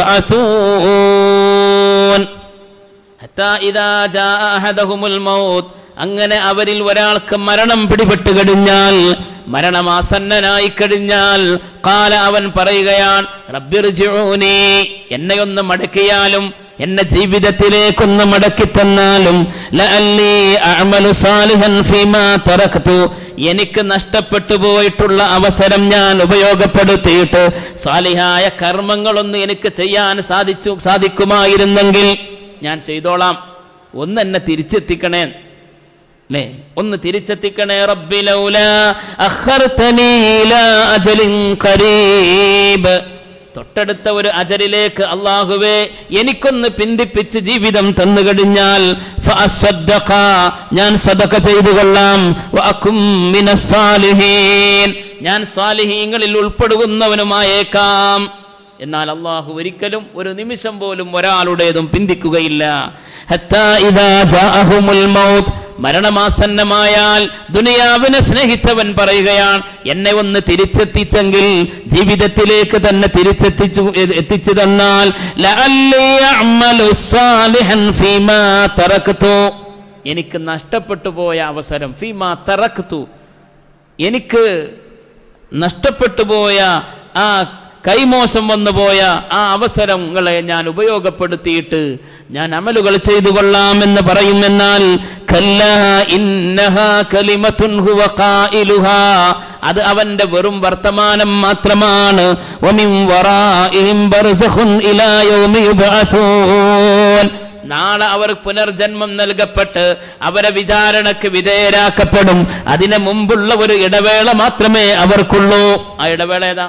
يبعثون حتى إذا جاء أحدهم الموت അങ്ങനെ അവരിൽ ഒരാൾക്ക് മരണം പിടിപെട്ട് കഴിഞ്ഞാൽ മരണമാസന്നനായി കഴിഞ്ഞാൽ കാല അവൻ പറയുകയാണ് റബ്ബിർജിഊനി എന്നെ ഒന്ന് മടക്കിയാലും എന്നെ ജീവിതത്തിലേക്കൊന്ന് മടക്കി തന്നാലും ലഅല്ലി അഅമലു സാലിഹൻ ഫീമാ തറക്തു എനിക്ക് നഷ്ടപ്പെട്ടു പോയിട്ടുള്ള അവസരം ഞാൻ ഉപയോഗപ്പെടുത്തിയിട്ട് സാലിഹായ കർമ്മങ്ങളൊന്ന് എനിക്ക് ചെയ്യാൻ സാധിച്ചു സാധിക്കുമായിരുന്നെങ്കിൽ ഞാൻ ചെയ്തോളാം ഒന്ന് എന്നെ തിരിച്ചെത്തിക്കണേ അല്ലേ ഒന്ന് തിരിച്ചെത്തിക്കണേ റബ്ബി ലൗലാ അഖർതനീ ഇലാ അജലിൻ ഖരീബ് തൊട്ടടുത്ത ഒരു അജലിലേക്ക് അള്ളാഹുവേ എനിക്കൊന്ന് പിന്തിപ്പിച്ച് ജീവിതം തന്നു കഴിഞ്ഞാൽ ഫഅസ്വദ്ദഖ, ഞാൻ സദക ചെയ്തു കൊള്ളാം വഅകും മിനസ് സാലിഹീൻ. ഞാൻ സാലിഹീങ്ങളിൽ ഉൾപ്പെടുന്നവനുമായേക്കാം എന്നാൽ അള്ളാഹു ഒരിക്കലും ഒരു നിമിഷം പോലും ഒരാളുടേതും പിന്തിക്കുകയില്ല ഹത്താ ഇദാ ജാഅഹുമുൽ മൗത്ത് മരണമാസന്നമായാൽ ദുനിയാവിനെ സ്നേഹിച്ചവൻ പറയുകയാണ് എന്നെ ഒന്ന് തിരിച്ചെത്തിച്ചെങ്കിൽ ജീവിതത്തിലേക്ക് തന്നെ തിരിച്ചെത്തിച്ചു എത്തിച്ചു തന്നാൽ ലഅല്ലി അഅ്മലു സാലിഹൻ ഫീമാ തറക്തു എനിക്ക് നഷ്ടപ്പെട്ടു പോയ അവസരം ഫീമാ തറക്തു എനിക്ക് നഷ്ടപ്പെട്ടു പോയ ആ കൈമോശം വന്നു പോയ ആ അവസരങ്ങളെ ഞാൻ ഉപയോഗപ്പെടുത്തിയിട്ട് ഞാൻ അമലുകൾ ചെയ്തു കൊള്ളാമെന്ന് പറയുമെന്നാൽ കല്ലാ ഇന്നഹാ കലിമത്തുൻ ഹുവ ഖായിലുഹാ. അത് അവന്റെ വെറും വർത്തമാനം മാത്രമാണ് വമിൻ വറാഇഹിം ബർസഖുൻ ഇലാ യൗമി യുബ്അസൂൻ. നാളെ അവർ പുനർജന്മം നൽകപ്പെട്ട് അവരെ വിചാരണക്ക് വിധേയരാക്കപ്പെടും അതിന് മുമ്പുള്ള ഒരു ഇടവേള മാത്രമേ അവർക്കുള്ളൂ ആ ഇടവേള ഏതാ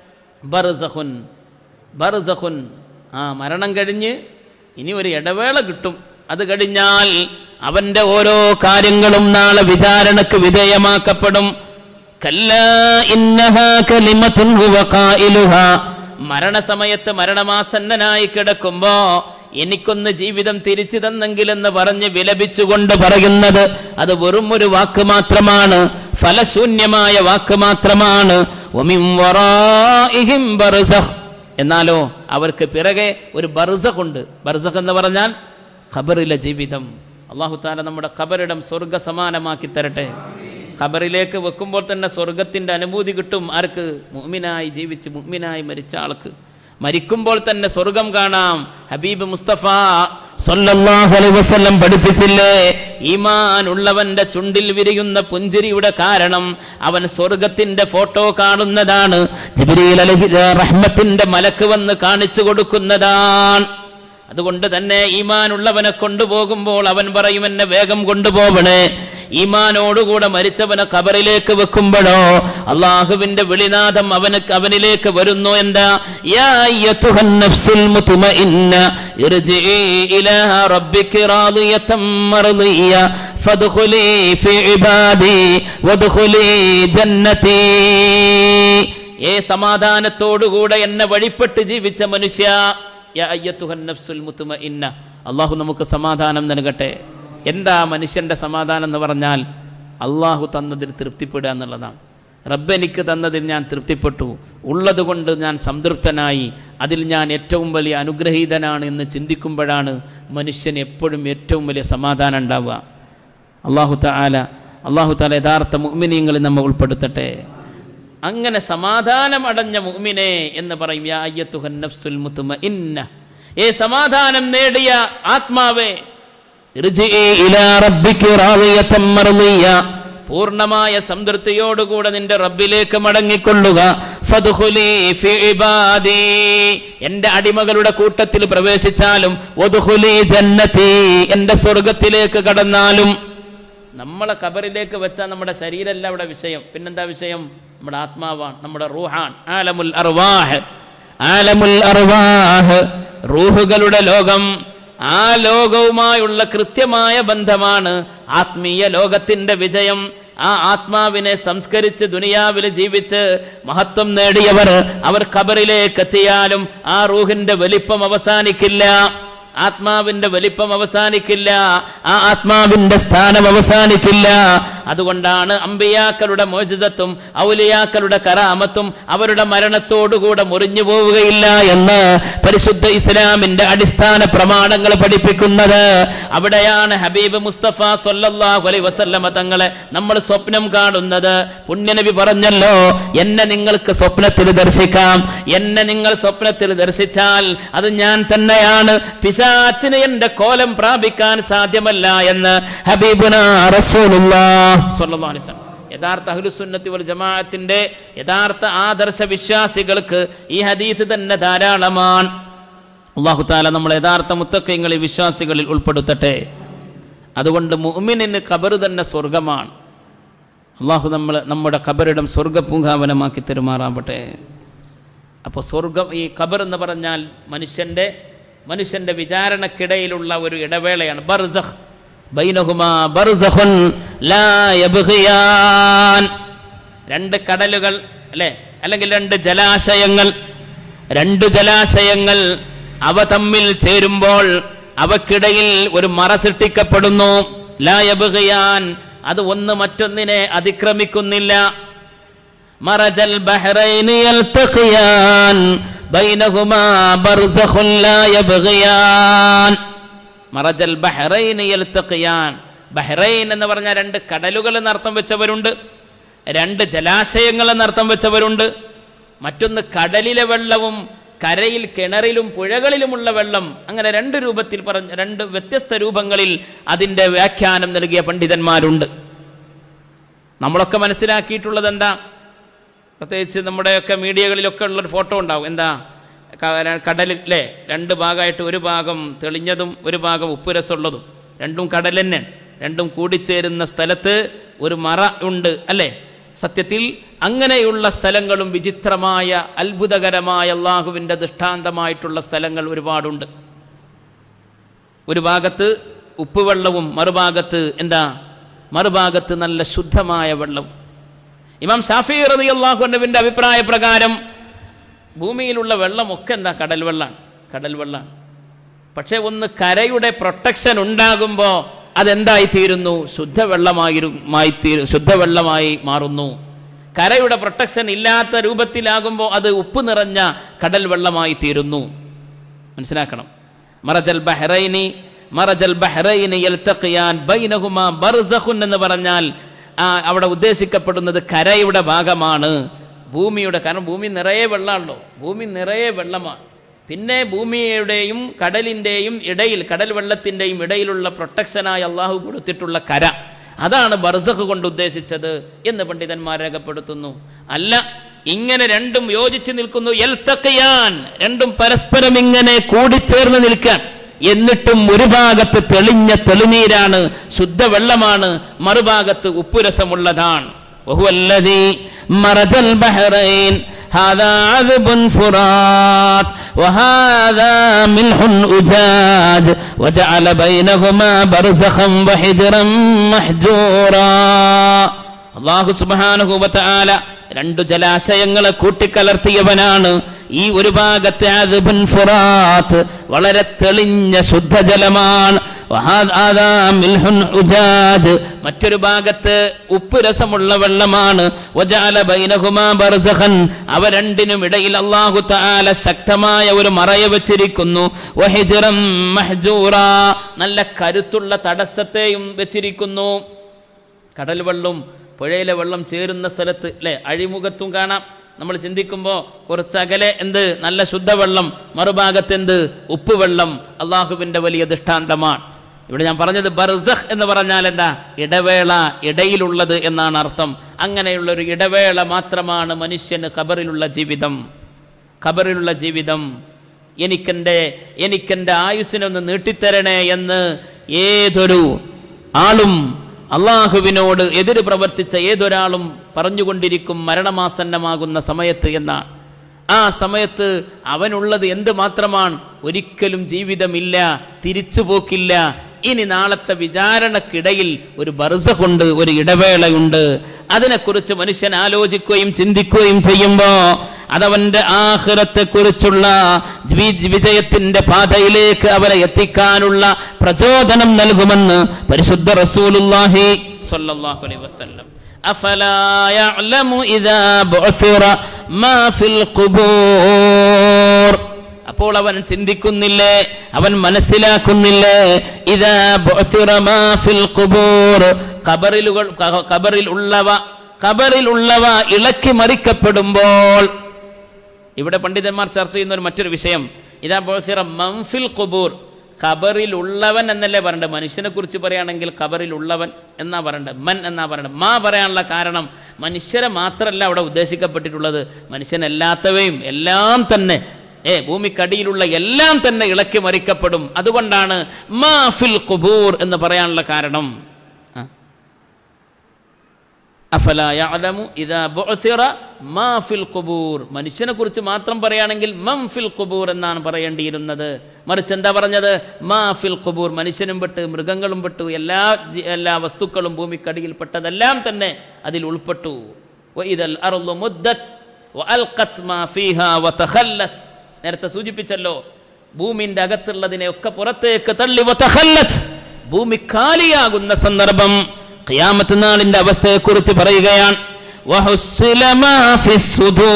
ബർസഖുൻ ബർസഖുൻ ആ മരണം കഴിഞ്ഞ് ഇനി ഒരു ഇടവേള കിട്ടും അത് കഴിഞ്ഞാൽ അവന്റെ ഓരോ കാര്യങ്ങളും നാളെ വിചാരണക്ക് വിധേയമാക്കപ്പെടും കല്ലാ ഇന്നഹാ കലിമത്തുൻ ഹുവ ഖായിലുഹാ. മരണസമയത്ത് മരണമാസന്നനായി കിടക്കുമ്പോ എനിക്കൊന്ന് ജീവിതം തിരിച്ചു തന്നെങ്കിലെന്ന് പറഞ്ഞ് വിലപിച്ചുകൊണ്ട് പറയുന്നത് അത് വെറും ഒരു വാക്ക് മാത്രമാണ് ഫലശൂന്യമായ വാക്ക് മാത്രമാണ് വമിൻ വറാഇഹിം ബർസഖ്. എന്നാലോ അവർക്ക് പിറകെ ഒരു ബർസഖ് ഉണ്ട് ബർസഖ് എന്ന് പറഞ്ഞാൽ ഖബറിലെ ജീവിതം അള്ളാഹു താല നമ്മുടെ ഖബറിടം സ്വർഗ സമാനമാക്കി തരട്ടെ ഖബറിലേക്ക് വെക്കുമ്പോൾ തന്നെ സ്വർഗത്തിൻ്റെ അനുഭൂതി കിട്ടും ആർക്ക് മുഅ്മിനായി ജീവിച്ച് മുഅ്മിനായി മരിച്ച ആൾക്ക് മരിക്കുമ്പോൾ തന്നെ സ്വർഗം കാണാം ഹബീബ് മുസ്തഫ സല്ലല്ലാഹു അലൈഹി വസല്ലം പഠിപ്പിച്ചില്ലേ ഈമാൻ ഉള്ളവന്റെ ചുണ്ടിൽ വിരിയുന്ന പുഞ്ചിരിയുടെ കാരണം അവൻ സ്വർഗത്തിന്റെ ഫോട്ടോ കാണുന്നതാണ് ജിബ്രീൽ അലൈഹി റഹ്മത്തിന്റെ മലക്ക് വന്ന് കാണിച്ചു കൊടുക്കുന്നതാണ് അതുകൊണ്ട് തന്നെ ഈമാനുള്ളവനെ കൊണ്ടുപോകുമ്പോൾ അവൻ പറയും എന്നെ വേഗം കൊണ്ടുപോകണേ ഈമാനോടുകൂടെ മരിച്ചവനെ കബറിലേക്ക് വെക്കുമ്പോഴോ അള്ളാഹുവിന്റെ വിളിനാഥം അവന് അവനിലേക്ക് വരുന്നു എന്താ യാ അയ്യത്തുഹൻ നഫ്സുൽ മുത്മഇന്ന ഇർജിഇ ഇലാ റബ്ബികി റാദിയതൻ മർദിയ ഫദ്ഖുലി ഫി ഇബാദി വദ്ഖുലി ജന്നതി ഏ സമാധാനത്തോടുകൂടെ എന്നെ വഴിപ്പെട്ട് ജീവിച്ച മനുഷ്യ യാ അയ്യത്തുഹൻ നഫ്സുൽ മുത്മഇന്ന അള്ളാഹു നമുക്ക് സമാധാനം നൽകട്ടെ എന്താ മനുഷ്യൻ്റെ സമാധാനം എന്ന് പറഞ്ഞാൽ അള്ളാഹു തന്നതിൽ തൃപ്തിപ്പെടുക എന്നുള്ളതാണ് റബ്ബ് എനിക്ക് തന്നതിൽ ഞാൻ തൃപ്തിപ്പെട്ടു ഉള്ളതുകൊണ്ട് ഞാൻ സംതൃപ്തനായി അതിൽ ഞാൻ ഏറ്റവും വലിയ അനുഗ്രഹീതനാണ് എന്ന് ചിന്തിക്കുമ്പോഴാണ് മനുഷ്യന് എപ്പോഴും ഏറ്റവും വലിയ സമാധാനം ഉണ്ടാവുക അള്ളാഹു താല അള്ളാഹു താല യഥാർത്ഥ മുഅ്മിനീങ്ങളിൽ നമ്മെ ഉൾപ്പെടുത്തട്ടെ അങ്ങനെ സമാധാനം അടഞ്ഞ മുഅ്മിനെ എന്ന് പറയും യാ അയ്യത്തുഹൻ നഫ്സുൽ മുത്മഇന്ന ഏ സമാധാനം നേടിയ ആത്മാവേ ഇർജിഇ ഇലാ റബ്ബികി റാദിയതൻ മർദിയ പൂർണ്ണമായ സംതൃപ്തിയോടുകൂടെ നിന്റെ റബ്ബിലേക്ക് മടങ്ങിക്കൊള്ളുക ഫദ്ഖുലി ഫി ഇബാദി എൻ്റെ അടിമകളുടെ കൂട്ടത്തിൽ പ്രവേശിച്ചാലും വദ്ഖുലി ജന്നതി എൻ്റെ സ്വർഗത്തിലേക്ക് കടന്നാലും നമ്മളെ കബറിലേക്ക് വെച്ചാൽ നമ്മുടെ ശരീരമല്ല അവിടെ വിഷയം പിന്നെന്താ വിഷയം നമ്മുടെ ആത്മാവാണ് നമ്മുടെ റൂഹാൻ ആലമുൽ അർവാഹ് ആലമുൽ അർവാഹ് റൂഹുകളുടെ ലോകം ആ ലോകവുമായുള്ള കൃത്യമായ ബന്ധമാണ് ആത്മീയ ലോകത്തിന്റെ വിജയം ആ ആത്മാവിനെ സംസ്കരിച്ച് ദുനിയാവിൽ ജീവിച്ച് മഹത്വം നേടിയവർ അവർ ഖബറിലേക്ക് എത്തിയാലും ആ റൂഹിന്റെ വലിപ്പം അവസാനിക്കില്ല ആത്മാവിന്റെ വലിപ്പം അവസാനിക്കില്ല ആ ആത്മാവിന്റെ സ്ഥാനം അവസാനിക്കില്ല അതുകൊണ്ടാണ് അമ്പിയാക്കളുടെ മോചിതത്വം ഔലിയാക്കളുടെ കറാമത്തും അവരുടെ മരണത്തോടുകൂടെ മുറിഞ്ഞു പോവുകയില്ല എന്ന് പരിശുദ്ധ ഇസ്ലാമിന്റെ അടിസ്ഥാന പ്രമാണങ്ങൾ പഠിപ്പിക്കുന്നത് അവിടെയാണ് ഹബീബ് മുസ്തഫ സല്ലല്ലാഹു അലൈഹി വസല്ലമ തങ്ങളെ നമ്മൾ സ്വപ്നം കാണുന്നത് പുണ്യനബി പറഞ്ഞല്ലോ എന്നെ നിങ്ങൾക്ക് സ്വപ്നത്തിൽ ദർശിക്കാം എന്നെ നിങ്ങൾ സ്വപ്നത്തിൽ ദർശിച്ചാൽ അത് ഞാൻ തന്നെയാണ് പിശാച്ചിന് എന്റെ കോലം പ്രാപിക്കാൻ സാധ്യമല്ല എന്ന് ഹബീബുന റസൂലുള്ളാഹ് സ്വല്ലല്ലാഹു അലൈഹി വസല്ലം യഥാർത്ഥ അഹ്ലുസുന്നത്തി വൽ ജമാഅത്തിന്റെ യഥാർത്ഥ ആദർശ വിശ്വാസികൾക്ക് ഈ ഹദീസ് തന്നെ ധാരാളമാണ് അള്ളാഹു താല നമ്മൾ യഥാർത്ഥ മുത്തക്കയങ്ങളിൽ വിശ്വാസികളിൽ ഉൾപ്പെടുത്തട്ടെ അതുകൊണ്ട് മുഅ്മിനിന് ഖബർ തന്നെ സ്വർഗമാണ് അള്ളാഹു നമ്മൾ നമ്മുടെ ഖബറിടം സ്വർഗപൂങ്കാവനമാക്കി തെരുമാറാവട്ടെ അപ്പോൾ സ്വർഗം ഈ ഖബർ എന്ന് പറഞ്ഞാൽ മനുഷ്യൻ്റെ മനുഷ്യൻ്റെ വിചാരണക്കിടയിലുള്ള ഒരു ഇടവേളയാണ് ബർസഖ് ബൈനഹുമാ ബർസഖുൻ ലാ യബ്ഗിയാൻ രണ്ട് കടലുകൾ അല്ലേ അല്ലെങ്കിൽ രണ്ട് ജലാശയങ്ങൾ രണ്ട് ജലാശയങ്ങൾ അവ തമ്മിൽ ചേരുമ്പോൾ അവക്കിടയിൽ ഒരു മറ സൃഷ്ടിക്കപ്പെടുന്നു ലായബുകയാൻ അത് ഒന്ന് മറ്റൊന്നിനെ അതിക്രമിക്കുന്നില്ല മറജൽ ബഹ്റൈനി യൽതഖിയാൻ ബൈനഹുമാ ബർസഖുൻ ലാ യബ്ഗിയാൻ മറജൽ ബഹ്റൈനി യൽതഖിയാൻ ബഹ്റൈൻ എന്ന് പറഞ്ഞ രണ്ട് കടലുകൾ എന്നർത്ഥം വെച്ചവരുണ്ട് രണ്ട് ജലാശയങ്ങൾ എന്നർത്ഥം വെച്ചവരുണ്ട് മറ്റൊന്ന് കടലിലെ വെള്ളവും കരയിൽ കിണറിലും പുഴകളിലുമുള്ള വെള്ളം അങ്ങനെ രണ്ട് രൂപത്തിൽ പറഞ്ഞ രണ്ട് വ്യത്യസ്ത രൂപങ്ങളിൽ അതിൻ്റെ വ്യാഖ്യാനം നൽകിയ പണ്ഡിതന്മാരുണ്ട് നമ്മളൊക്കെ മനസ്സിലാക്കിയിട്ടുള്ളത് എന്താ പ്രത്യേകിച്ച് നമ്മുടെയൊക്കെ മീഡിയകളിലൊക്കെ ഉള്ളൊരു ഫോട്ടോ ഉണ്ടാവും എന്താ കടൽ അല്ലേ രണ്ട് ഭാഗമായിട്ട് ഒരു ഭാഗം തെളിഞ്ഞതും ഒരു ഭാഗം ഉപ്പുരസമുള്ളതും രണ്ടും കടൽ തന്നെ രണ്ടും കൂടിച്ചേരുന്ന സ്ഥലത്ത് ഒരു മറ ഉണ്ട് അല്ലേ സത്യത്തിൽ അങ്ങനെയുള്ള സ്ഥലങ്ങളും വിചിത്രമായ അത്ഭുതകരമായ അള്ളാഹുവിൻ്റെ ദൃഷ്ടാന്തമായിട്ടുള്ള സ്ഥലങ്ങൾ ഒരുപാടുണ്ട് ഒരു ഭാഗത്ത് ഉപ്പുവെള്ളവും മറുഭാഗത്ത് എന്താ മറുഭാഗത്ത് നല്ല ശുദ്ധമായ വെള്ളം ഇമാം ഷാഫി റതി അള്ളാഹുവിൻ്റെ അഭിപ്രായ പ്രകാരം ഭൂമിയിലുള്ള വെള്ളമൊക്കെ എന്താ കടൽ വെള്ളമാണ് കടൽ വെള്ളമാണ് പക്ഷേ ഒന്ന് കരയുടെ പ്രൊട്ടക്ഷൻ ഉണ്ടാകുമ്പോൾ അതെന്തായി തീരുന്നു ശുദ്ധവെള്ളമായി തീരു ശുദ്ധവെള്ളമായി മാറുന്നു കരയുടെ പ്രൊട്ടക്ഷൻ ഇല്ലാത്ത രൂപത്തിലാകുമ്പോൾ അത് ഉപ്പ് നിറഞ്ഞ കടൽ വെള്ളമായി തീരുന്നു മനസ്സിലാക്കണം മറജൽ ബഹ്റൈനി മറജൽ ബഹ്റൈനി യൽതഖിയാൻ ബൈനഹുമാ ബർസഖുൻ എന്ന് പറഞ്ഞാൽ ആ, അവിടെ ഉദ്ദേശിക്കപ്പെടുന്നത് കരയുടെ ഭാഗമാണ് ഭൂമിയുടെ കാരണം ഭൂമി നിറയെ വെള്ളമാണല്ലോ ഭൂമി നിറയെ വെള്ളമാണ് പിന്നെ ഭൂമിയുടെയും കടലിൻ്റെയും ഇടയിൽ കടൽ വെള്ളത്തിൻ്റെയും ഇടയിലുള്ള പ്രൊട്ടക്ഷനായി അള്ളാഹു കൊടുത്തിട്ടുള്ള കര അതാണ് ബർസഖ് കൊണ്ട് ഉദ്ദേശിച്ചത് എന്ന് പണ്ഡിതന്മാർ രേഖപ്പെടുത്തുന്നു അല്ല ഇങ്ങനെ രണ്ടും യോജിച്ച് നിൽക്കുന്നു എൽത്തക്കയാൻ രണ്ടും പരസ്പരം ഇങ്ങനെ കൂടിച്ചേർന്ന് നിൽക്കാൻ എന്നിട്ടും ഒരു ഭാഗത്ത് തെളിഞ്ഞ തെളിനീരാണ് ശുദ്ധവെള്ളമാണ് മറുഭാഗത്ത് ഉപ്പുരസമുള്ളതാണ് وهو الذي مرج البحرين هذا عذب فرات وهذا ملح أجاج وجعل بينهما برزخا وحجرا محجورا അള്ളാഹു സുബാനുഭൂവത്താല രണ്ടു ജലാശയങ്ങളെ കൂട്ടിക്കലർത്തിയവനാണ് ഈ ഒരു ഭാഗത്തെ അദ്ബുൻ ഫുറാത്ത് വളരെ തെളിഞ്ഞ ശുദ്ധജലമാണ് വഹാദാ മിൽഹുൻ ഉജാജ് മറ്റൊരു ഭാഗത്ത് ഉപ്പ് രസമുള്ള വെള്ളമാണ് വജഅല ബൈനഹുമാ ബർസഖൻ അവ രണ്ടിനും ഇടയിൽ അല്ലാഹു തആല ശക്തമായ ഒരു മറയ വെച്ചിരിക്കുന്നു വഹിജ്റം മഹ്ജൂറ നല്ല കരുത്തുള്ള തടസ്സത്തെയും വെച്ചിരിക്കുന്നു കടൽ വെള്ളം പുഴയിലെ വെള്ളം ചേരുന്ന സ്ഥലത്ത് അല്ലേ അഴിമുഖത്തും കാണാം നമ്മൾ ചിന്തിക്കുമ്പോൾ കുറച്ചകലെ എന്ത് നല്ല ശുദ്ധവെള്ളം മറുഭാഗത്ത് എന്ത് ഉപ്പ് വെള്ളം അള്ളാഹുവിൻ്റെ വലിയ ദൃഷ്ടാന്തമാണ് ഇവിടെ ഞാൻ പറഞ്ഞത് ബർസഖ് എന്ന് പറഞ്ഞാൽ എന്താ ഇടവേള ഇടയിലുള്ളത് എന്നാണ് അർത്ഥം അങ്ങനെയുള്ള ഒരു ഇടവേള മാത്രമാണ് മനുഷ്യന് ഖബറിലുള്ള ജീവിതം ഖബറിലുള്ള ജീവിതം എനിക്കെൻ്റെ എനിക്കെൻ്റെ ആയുസ്സിനൊന്ന് നീട്ടിത്തരണേ എന്ന് ഏതൊരു ആളും അള്ളാഹുവിനോട് എതിര് പ്രവർത്തിച്ച ഏതൊരാളും പറഞ്ഞുകൊണ്ടിരിക്കും മരണമാസന്നമാകുന്ന സമയത്ത് എന്നാണ് ആ സമയത്ത് അവനുള്ളത് എന്ത് മാത്രമാണ് ഒരിക്കലും ജീവിതമില്ല തിരിച്ചുപോക്കില്ല ഇനി നാളത്തെ വിചാരണക്കിടയിൽ ഒരു ബർസ കൊണ്ട് ഒരു ഇടവേളയുണ്ട് അതിനെക്കുറിച്ച് മനുഷ്യൻ ആലോചിക്കുകയും ചിന്തിക്കുകയും ചെയ്യുമ്പോൾ അതവന്റെ ആഹ്റത്തെ കുറിച്ചുള്ള വിജയത്തിന്റെ പാതയിലേക്ക് അവരെ എത്തിക്കാനുള്ള പ്രചോദനം നൽകുമെന്ന് പരിശുദ്ധ റസൂലുള്ളാഹി സ്വല്ലല്ലാഹു അലൈഹി വസല്ലം أفلا يعلم إذا بعثر ما في القبور അപ്പോൾ അവൻ ചിന്തിക്കുന്നില്ലേ അവൻ മനസ്സിലാക്കുന്നില്ലേ ഇതാ ബുഅ്സിറ മാ ഫിൽ ഖുബൂർ ഖബറിലുകൾ ഖബറിൽ ഉള്ളവ ഖബറിൽ ഉള്ളവ ഇളക്കി മറിക്കപ്പെടുമ്പോൾ ഇവിടെ പണ്ഡിതന്മാർ ചർച്ച ചെയ്യുന്ന ഒരു മറ്റൊരു വിഷയം ഇതാ ബുഅ്സിറ മൻഫിൽ ഖുബൂർ ഖബറിൽ ഉള്ളവൻ എന്നല്ലേ പറയണ്ടത് മനുഷ്യനെ കുറിച്ച് പറയുകയാണെങ്കിൽ ഖബറിൽ ഉള്ളവൻ എന്നാ പറയണ്ടത് മൻ എന്നാ പറയണ്ടത് മാ പറയാനുള്ള കാരണം മനുഷ്യരെ മാത്രമല്ല അവിടെ ഉദ്ദേശിക്കപ്പെട്ടിട്ടുള്ളത് മനുഷ്യനല്ലാത്തവയും എല്ലാം തന്നെ ഏ ഭൂമിക്കടിയിലുള്ള എല്ലാം തന്നെ ഇളക്കി മറിക്കപ്പെടും അതുകൊണ്ടാണ് മാ ഫിൽ ഖുബൂർ എന്ന് പറയാനുള്ള കാരണം ആ. അഫല യഅലമു ഇദാ ബുഅ്സിറ മാ ഫിൽ ഖുബൂർ മനുഷ്യനെ കുറിച്ച് മാത്രം പറയുകയാണെങ്കിൽ മം ഫിൽ ഖുബൂർ എന്നാണ് പറയേണ്ടിയിരുന്നത് മറിച്ച് എന്താ പറഞ്ഞത് മാ ഫിൽ ഖുബൂർ മനുഷ്യനും പെട്ട് മൃഗങ്ങളും പെട്ടു എല്ലാ ജി- എല്ലാ വസ്തുക്കളും ഭൂമിക്കടിയിൽപ്പെട്ടതെല്ലാം തന്നെ അതിൽ ഉൾപ്പെട്ടു വഇദൽ അർളു മുദ്ദത് വഅൽഖത് മാ ഫീഹാ വതഖല്ലത് നേരത്തെ സൂചിപ്പിച്ചല്ലോ ഭൂമിന്റെ അകത്തുള്ളതിനെ ഒക്കെ പുറത്തേക്ക് തള്ളി വതഖല്ലത് ഭൂമി കാലിയാകുന്ന സന്ദർഭം ഖിയാമത്ത് നാളിന്റെ അവസ്ഥയെക്കുറിച്ച് പറയുകയാണ് വഹുസ്സില മാ ഫിസ്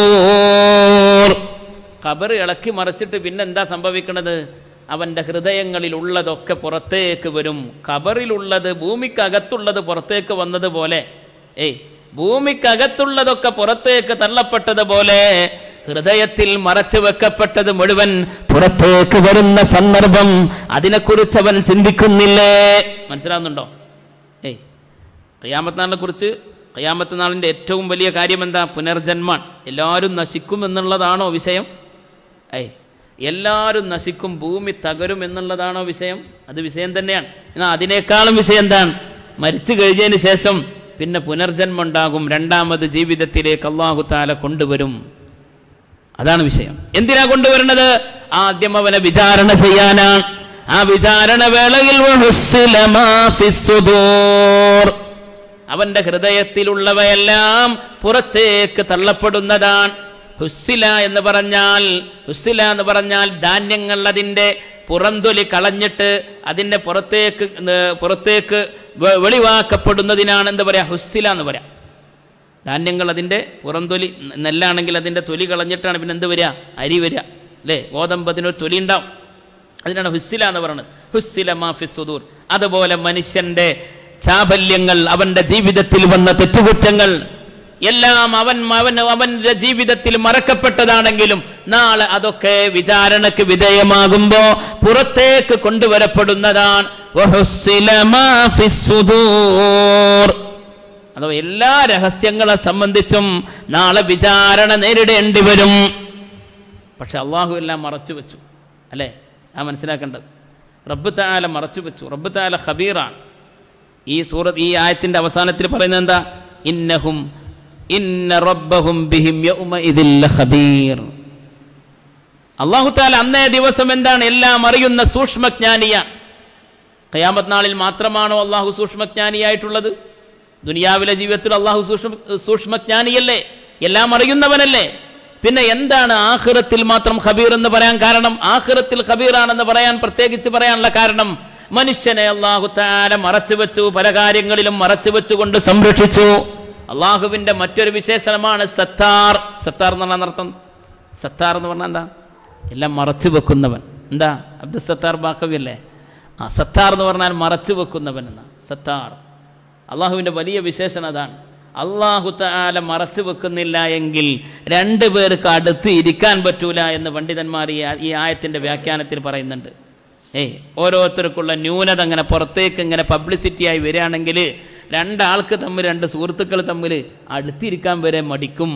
സുദൂർ. ഖബർ ഇളക്കി മറിച്ചിട്ട് പിന്നെ എന്താ സംഭവിക്കുന്നത് അവൻ്റെ ഹൃദയങ്ങളിൽ ഉള്ളതൊക്കെ പുറത്തേക്ക് വരും ഖബറിലുള്ളത് ഭൂമിക്കകത്തുള്ളത് പുറത്തേക്ക് വന്നതുപോലെ ഏയ് ഭൂമിക്കകത്തുള്ളതൊക്കെ പുറത്തേക്ക് തള്ളപ്പെട്ടതുപോലെ ഹൃദയത്തിൽ മറച്ചു വെക്കപ്പെട്ടത് മുഴുവൻ പുറത്തേക്ക് വരുന്ന സന്ദർഭം അതിനെക്കുറിച്ച് അവൻ ചിന്തിക്കുന്നില്ലേ മനസ്സിലാവുന്നുണ്ടോ ഏയ് ഖിയാമത്ത് നാളിനെ കുറിച്ച് ഖിയാമത്ത് നാളിൻ്റെ ഏറ്റവും വലിയ കാര്യം എന്താ പുനർജന്മാൻ എല്ലാവരും നശിക്കും എന്നുള്ളതാണോ വിഷയം ഏയ് എല്ലാവരും നശിക്കും ഭൂമി തകരും എന്നുള്ളതാണോ വിഷയം അത് വിഷയം തന്നെയാണ് എന്നാൽ അതിനേക്കാളും വിഷയം എന്താണ് മരിച്ചു കഴിഞ്ഞതിന് ശേഷം പിന്നെ പുനർജന്മം ഉണ്ടാകും രണ്ടാമത് ജീവിതത്തിലേക്ക് അള്ളാഹു താല കൊണ്ടുവരും അതാണ് വിഷയം എന്തിനാ കൊണ്ടുവരുന്നത് ആദ്യം അവനെ വിചാരണ ചെയ്യാനാണ് ആ വിചാരണ വേളയിൽ വഹുസ്സില മാ ഫിസ് സുദൂർ. അവന്റെ ഹൃദയത്തിലുള്ളവയെല്ലാം പുറത്തേക്ക് തള്ളപ്പെടുന്നതാണ് ഹുസ്സില എന്ന് പറഞ്ഞാൽ ഹുസ്സില എന്ന് പറഞ്ഞാൽ ധാന്യങ്ങൾ അതിൻ്റെ പുറന്തൊലി കളഞ്ഞിട്ട് അതിൻ്റെ പുറത്തേക്ക് ഏർ പുറത്തേക്ക് വെ- വെളിവാക്കപ്പെടുന്നതിനാണ് എന്ത് പറയാ ഹുസ്സില എന്ന് പറയാം ധാന്യങ്ങൾ അതിൻ്റെ പുറംതൊലി നെല്ലാണെങ്കിൽ അതിൻ്റെ തൊലി കളഞ്ഞിട്ടാണ് പിന്നെ എന്ത് വരിക അരി വരിക അല്ലേ ഗോതമ്പ് അതിനൊരു തൊലി ഉണ്ടാവും അതിനാണ് ഹുസ്സില എന്ന് പറയുന്നത് ഹുസ്സില മാഫി സുദൂർ അതുപോലെ മനുഷ്യൻ്റെ ചാബല്യങ്ങൾ അവൻ്റെ ജീവിതത്തിൽ വന്ന തെറ്റുകുറ്റങ്ങൾ എല്ലാം അവൻ അവൻ അവൻ്റെ ജീവിതത്തിൽ മറക്കപ്പെട്ടതാണെങ്കിലും നാളെ അതൊക്കെ വിചാരണക്ക് വിധേയമാകുമ്പോൾ പുറത്തേക്ക് കൊണ്ടുവരപ്പെടുന്നതാണ് വഹുസ്സില മാഫി സുദൂർ അഥവാ എല്ലാ രഹസ്യങ്ങളെ സംബന്ധിച്ചും നാളെ വിചാരണ നേരിടേണ്ടി വരും പക്ഷെ അള്ളാഹു എല്ലാം മറച്ചു വെച്ചു അല്ലേ ആ മനസ്സിലാക്കേണ്ടത് റബ്ബ് താല മറച്ചു വെച്ചു റബ്ബ് താല ഖബീറാണ് ഈ സൂറത്ത് ഈ ആയത്തിന്റെ അവസാനത്തിൽ പറയുന്നത് എന്താ ഇന്നഹും ഇന്ന റബ്ബഹും ബിഹിം യൗമഇദിൽ ലഖബീർ അള്ളാഹു താല അന്നേ ദിവസം എന്താണ് എല്ലാം അറിയുന്ന സൂക്ഷ്മജ്ഞാനിയാണ് ഖയാമത്ത് നാളിൽ മാത്രമാണോ അള്ളാഹു സൂക്ഷ്മജ്ഞാനിയായിട്ടുള്ളത് ദുനിയാവിലെ ജീവിതത്തിൽ അള്ളാഹു സൂക്ഷ്മ സൂക്ഷ്മജ്ഞാനിയല്ലേ എല്ലാം അറിയുന്നവനല്ലേ പിന്നെ എന്താണ് ആഖിറത്തിൽ മാത്രം ഖബീർ എന്ന് പറയാൻ കാരണം ആഖിറത്തിൽ ഖബീറാണെന്ന് പറയാൻ പ്രത്യേകിച്ച് പറയാനുള്ള കാരണം മനുഷ്യനെ അള്ളാഹു താല മറച്ചു വെച്ചു പല കാര്യങ്ങളിലും മറച്ചു വെച്ചുകൊണ്ട് സംരക്ഷിച്ചു അള്ളാഹുവിന്റെ മറ്റൊരു വിശേഷണമാണ് സത്താർ സത്താർ എന്ന് പറഞ്ഞാൽ അർത്ഥം സത്താർ എന്ന് പറഞ്ഞാൽ എന്താ എല്ലാം മറച്ചു വെക്കുന്നവൻ എന്താ അബ്ദുൽ സത്താർ ബാക്കവി അല്ലേ ആ സത്താർ എന്ന് പറഞ്ഞാൽ മറച്ചു വെക്കുന്നവൻ എന്നാ സത്താർ അള്ളാഹുവിൻ്റെ വലിയ വിശേഷണം അതാണ് അള്ളാഹു താല മറച്ചു വെക്കുന്നില്ല എങ്കിൽ രണ്ടു പേർക്ക് അടുത്ത് ഇരിക്കാൻ പറ്റൂല എന്ന് പണ്ഡിതന്മാർ ഈ ആ- ഈ ആയത്തിൻ്റെ വ്യാഖ്യാനത്തിൽ പറയുന്നുണ്ട് ഏയ് ഓരോരുത്തർക്കുള്ള ന്യൂനത അങ്ങനെ പുറത്തേക്ക് ഇങ്ങനെ പബ്ലിസിറ്റിയായി വരികയാണെങ്കിൽ രണ്ടാൾക്ക് തമ്മിൽ രണ്ട് സുഹൃത്തുക്കൾ തമ്മിൽ അടുത്തിരിക്കാൻ വരെ മടിക്കും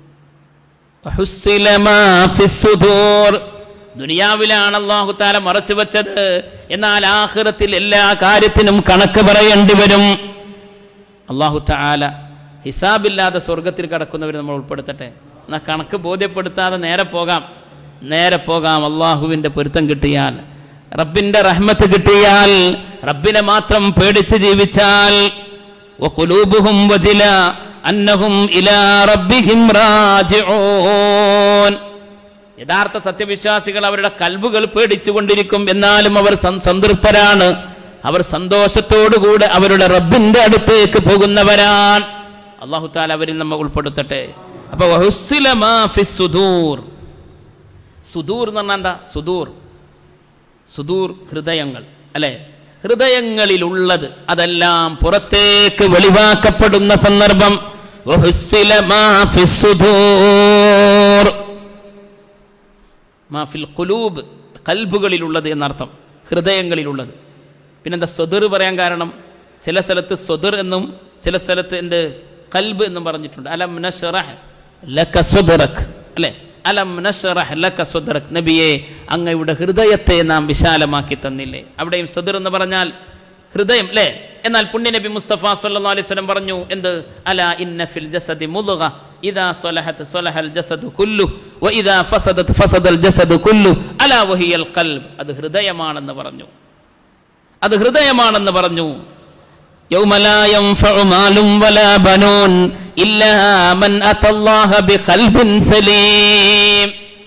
വഹുസ്സില മാ ഫിസ് സുദൂർ. ദുനിയാവിലാണ് അള്ളാഹു താല മറച്ചു വെച്ചത് എന്നാൽ ആഖിറത്തിൽ എല്ലാ കാര്യത്തിനും കണക്ക് പറയേണ്ടി വരും അള്ളാഹു താല ഹിസാബില്ലാതെ സ്വർഗത്തിൽ കടക്കുന്നവർ നമ്മൾ ഉൾപ്പെടുത്തട്ടെ എന്നാൽ കണക്ക് ബോധ്യപ്പെടുത്താതെ നേരെ പോകാം നേരെ പോകാം അള്ളാഹുവിൻ്റെ പൊരുത്തം കിട്ടിയാൽ റബ്ബിൻ്റെ റഹ്മത്ത് കിട്ടിയാൽ റബ്ബിനെ മാത്രം പേടിച്ച് ജീവിച്ചാൽ وقلوبهم وجلا أنهم إلى ربهم راجعون യഥാർത്ഥ സത്യവിശ്വാസികൾ അവരുടെ കൽബുകൾ പേടിച്ചുകൊണ്ടിരിക്കും എന്നാലും അവർ സം- സംതൃപ്തരാണ് അവർ സന്തോഷത്തോടുകൂടെ അവരുടെ റബ്ബിന്റെ അടുത്തേക്ക് പോകുന്നവരാണ് അള്ളാഹു താല അവരിൽ നമ്മൾ ഉൾപ്പെടുത്തട്ടെ അപ്പൊ വഹുസ്സില മാ ഫിസ് സുദൂർ സുദൂർ എന്ന് പറഞ്ഞാൽ എന്താ സുദൂർ സുദൂർ ഹൃദയങ്ങൾ അല്ലെ ഹൃദയങ്ങളിലുള്ളത് അതെല്ലാം പുറത്തേക്ക് വെളിവാക്കപ്പെടുന്ന സന്ദർഭം വഹുസ്സില മാ ഫിസ് സുദൂർ മാഫിൽ കുലൂബ് കൽബുകളിലുള്ളത് എന്നർത്ഥം ഹൃദയങ്ങളിലുള്ളത് പിന്നെന്താ സ്വദർ പറയാൻ കാരണം ചില സ്ഥലത്ത് സ്വദർ എന്നും ചില സ്ഥലത്ത് എന്ത് കൽബ് എന്നും പറഞ്ഞിട്ടുണ്ട് അലം നഷ്റഹ് ലക സ്വദറക് അല്ലേ അലം നഷ്റഹ് ലക സ്വദറക് നബിയെ അങ്ങയുടെ ഹൃദയത്തെ നാം വിശാലമാക്കി തന്നില്ലേ അവിടെയും സ്വദർ എന്ന് പറഞ്ഞാൽ ഹൃദയം അല്ലേ എന്നാൽ പുണ്യ നബി മുസ്തഫ സല്ലല്ലാഹു അലൈഹി വസല്ലം പറഞ്ഞു എന്ത് അല ഇന്ന ഫിൽ ജസദി മുദ്ഗ ഇദാ സ്വലഹത് സ്വലഹൽ ജസദു കുല്ലു വ ഇദാ ഫസദത് ഫസദൽ ജസദു കുല്ലു അല വഹിയൽ ഖൽബ് അത് ഹൃദയമാണെന്ന് പറഞ്ഞു അത് ഹൃദയമാണെന്ന് പറഞ്ഞു يوم لا ينفع مال ولا بنون إلا من أتى الله بقلب سليم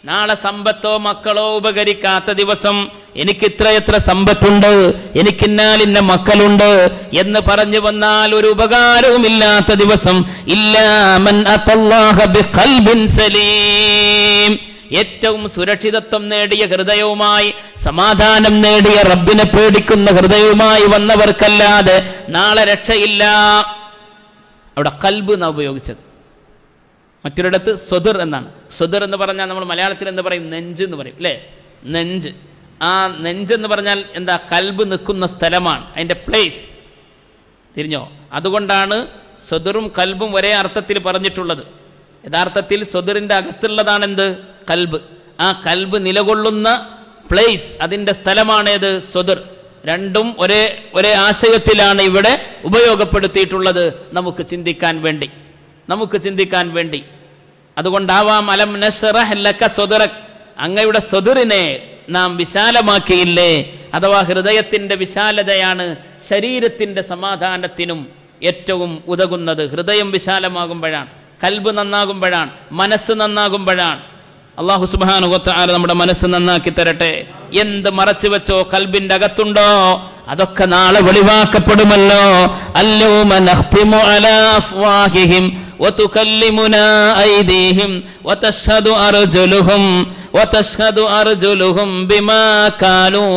നാളെ സമ്പത്തോ മക്കളോ ഉപകരിക്കാത്ത ദിവസം എനിക്ക് ഇത്രയെത്ര സമ്പത്തുണ്ട് എനിക്കിന്നാലിന്ന മക്കളുണ്ട് എന്ന് പറഞ്ഞു വന്നാൽ ഒരു ഉപകാരവുമില്ലാത്ത ദിവസം ഇല്ലാമൻ അതല്ലാഹ ബിഖൽബിൻ സലീം ഏറ്റവും സുരക്ഷിതത്വം നേടിയ ഹൃദയവുമായി സമാധാനം നേടിയ റബ്ബിനെ പേടിക്കുന്ന ഹൃദയവുമായി വന്നവർക്കല്ലാതെ നാളെ രക്ഷയില്ല അവിടെ കൽബ് എന്നാണ് ഉപയോഗിച്ചത് മറ്റൊരിടത്ത് സ്വതിർ എന്നാണ് സ്വതിർ എന്ന് പറഞ്ഞാൽ നമ്മൾ മലയാളത്തിൽ എന്താ പറയും നെഞ്ച് എന്ന് പറയും അല്ലേ നെഞ്ച് ആ നെഞ്ച് എന്ന് പറഞ്ഞാൽ എന്താ കൽബ് നിൽക്കുന്ന സ്ഥലമാണ് അതിൻ്റെ പ്ലേസ് തിരിഞ്ഞോ അതുകൊണ്ടാണ് സ്വതിറും കൽബും ഒരേ അർത്ഥത്തിൽ പറഞ്ഞിട്ടുള്ളത് യഥാർത്ഥത്തിൽ സ്വതിറിൻ്റെ അകത്തുള്ളതാണ് എന്ത് കൽബ് ആ കൽബ് നിലകൊള്ളുന്ന പ്ലേസ് അതിൻ്റെ സ്ഥലമാണേത് സ്വതിർ രണ്ടും ഒരേ ഒരേ ആശയത്തിലാണ് ഇവിടെ ഉപയോഗപ്പെടുത്തിയിട്ടുള്ളത് നമുക്ക് ചിന്തിക്കാൻ വേണ്ടി നമുക്ക് ചിന്തിക്കാൻ വേണ്ടി അതുകൊണ്ടാവാം അലം നശ്റഹ് ലക സ്വദറക് അങ്ങയുടെ സ്വദറിനെ നാം വിശാലമാക്കിയില്ലേ അഥവാ ഹൃദയത്തിൻ്റെ വിശാലതയാണ് ശരീരത്തിൻ്റെ സമാധാനത്തിനും ഏറ്റവും ഉതകുന്നത് ഹൃദയം വിശാലമാകുമ്പോഴാണ് കൽബ് നന്നാകുമ്പോഴാണ് മനസ്സ് നന്നാകുമ്പോഴാണ് അള്ളാഹു സുബാനുഗൊത്താല നമ്മുടെ മനസ്സ് നന്നാക്കി തരട്ടെ എന്ത് മറച്ചു വെച്ചോ കൽബിന്റെ അകത്തുണ്ടോ അതൊക്കെ നാളെ വെളിവാക്കപ്പെടുമല്ലോ അല്ലൗമ നഖ്തിമു അലാ അഫ്വാഹിഹിം وتكلمنا أيديهم وتشهد أرجلهم وتشهد أرجلهم بما كانوا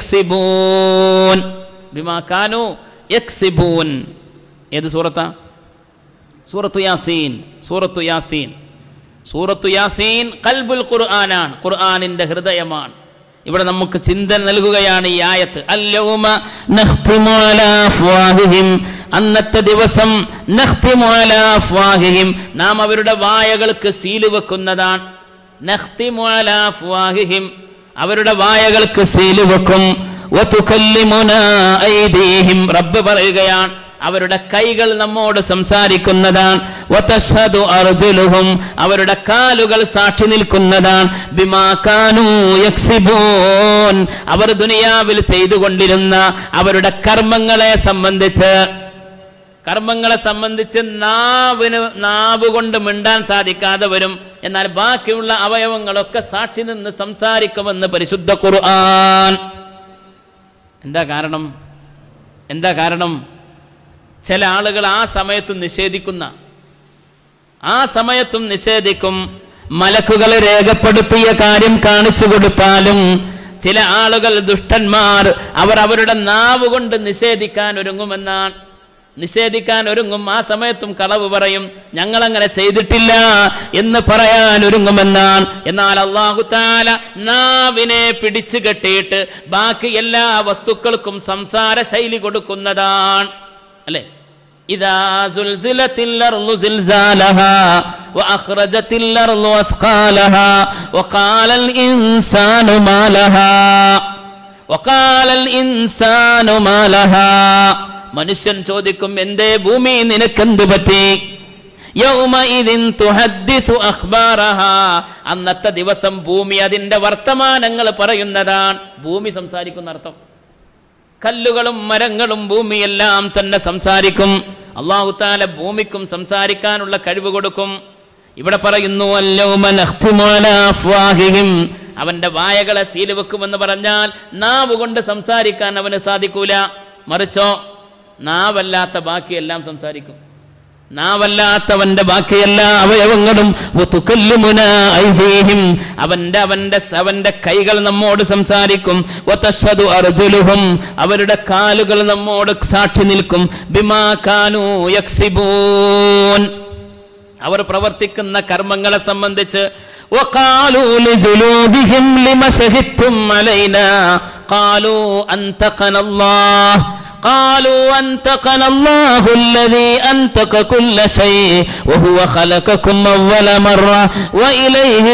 يكسبون بما كانوا يكسبون ഏത് സൂറത്താ സൂറത്തു യാസീൻ സൂറത്തു യാസീൻ സൂറത്തു യാസീൻ കൽബുൽ ഖുർആനാണ് ഖുർആനിന്റെ ഹൃദയമാണ് ഇവിടെ നമുക്ക് ചിന്ത നൽകുകയാണ് ഈ ആയത്ത് അല്ലൗമ നഖ്തിമു അലാ അഫ്വാഹിഹിം അന്നത്തെ ദിവസം നഖ്തിമു അലാ അഫ്വാഹിഹിം നാം അവരുടെ വായകൾക്ക് സീല് വെക്കുന്നതാണ് നഖ്തിമു അലാ അഫ്വാഹിഹിം അവരുടെ വായകൾക്ക് സീല് വെക്കും വതുകല്ലിമുനാ ഐദീഹിം റബ്ബ് പറയുകയാണ് അവരുടെ കൈകൾ നമ്മോട് സംസാരിക്കുന്നതാണ് വതശ്ഹദു അർജുലുഹും അവരുടെ കാലുകൾ സാക്ഷി നിൽക്കുന്നതാണ് ബിമാ കാനൂ യക്സിബൂൻ അവർ ദുനിയാവിൽ ചെയ്തുകൊണ്ടിരുന്ന അവരുടെ കർമ്മങ്ങളെ സംബന്ധിച്ച് കർമ്മങ്ങളെ സംബന്ധിച്ച് നാവിന് നാവ് കൊണ്ട് മിണ്ടാൻ സാധിക്കാതെ വരും എന്നാൽ ബാക്കിയുള്ള അവയവങ്ങളൊക്കെ സാക്ഷി നിന്ന് സംസാരിക്കുമെന്ന് പരിശുദ്ധ ഖുർആൻ എന്താ കാരണം എന്താ കാരണം ചില ആളുകൾ ആ സമയത്തും നിഷേധിക്കുന്ന ആ സമയത്തും നിഷേധിക്കും മലക്കുകൾ രേഖപ്പെടുത്തിയ കാര്യം കാണിച്ചു കൊടുത്താലും ചില ആളുകൾ ദുഷ്ടന്മാർ അവർ അവരുടെ നാവ് കൊണ്ട് നിഷേധിക്കാൻ ഒരുങ്ങുമെന്നാണ് നിഷേധിക്കാൻ ഒരുങ്ങും ആ സമയത്തും കളവ് പറയും ഞങ്ങളങ്ങനെ ചെയ്തിട്ടില്ല എന്ന് പറയാൻ ഒരുങ്ങുമെന്നാണ് എന്നാൽ അള്ളാഹു താല നാവിനെ പിടിച്ചു കെട്ടിയിട്ട് ബാക്കി എല്ലാ വസ്തുക്കൾക്കും സംസാര ശൈലി കൊടുക്കുന്നതാണ് അല്ലേ إذا زلزلت الأرض زلزالها وأخرجت الأرض أثقالها وقال الإنسان ما لها وقال الإنسان ما لها മനുഷ്യൻ ചോദിക്കും എന്തേ ഭൂമി നിനക്കെന്ത് പറ്റി യൗമഇദിൻ തുഹദ്ദിസു അഖ്ബാറഹാ അന്നത്തെ ദിവസം ഭൂമി അതിന്റെ വർത്തമാനങ്ങൾ പറയുന്നതാണ് ഭൂമി സംസാരിക്കുന്ന അർത്ഥം കല്ലുകളും മരങ്ങളും ഭൂമിയെല്ലാം തന്നെ സംസാരിക്കും അള്ളാഹു താല ഭൂമിക്കും സംസാരിക്കാനുള്ള കഴിവ് കൊടുക്കും ഇവിടെ പറയുന്നു അല്ലൗമ നഖ്തിമു അലാ അഫ്വാഹിഹിം അവന്റെ വായകളെ സീല് വെക്കുമെന്ന് പറഞ്ഞാൽ നാവ് കൊണ്ട് സംസാരിക്കാൻ അവന് സാധിക്കൂല മറിച്ചോ നാവല്ലാത്ത ബാക്കിയെല്ലാം സംസാരിക്കും നാവല്ലാത്തവന്റെ ബാക്കി എല്ലാ അവയവങ്ങളും വതുകല്ലിമുനാ ഐദീഹിം. അവന്റെ അവന്റെ അവന്റെ കൈകൾ നമ്മോട് സംസാരിക്കും വതശ്ഹദു അർജുലുഹും അവരുടെ കാലുകൾ നമ്മോട് സാക്ഷി നിൽക്കും ബിമാ കാനൂ യക്സിബൂൻ അവർ പ്രവർത്തിക്കുന്ന കർമ്മങ്ങളെ സംബന്ധിച്ച് وقالوا لجلودهم لم شهدتم علينا قالوا أنتقنا الله قالوا أنتقنا الله الذي أنتق كل شيء وهو خلقكم أول مرة وإليه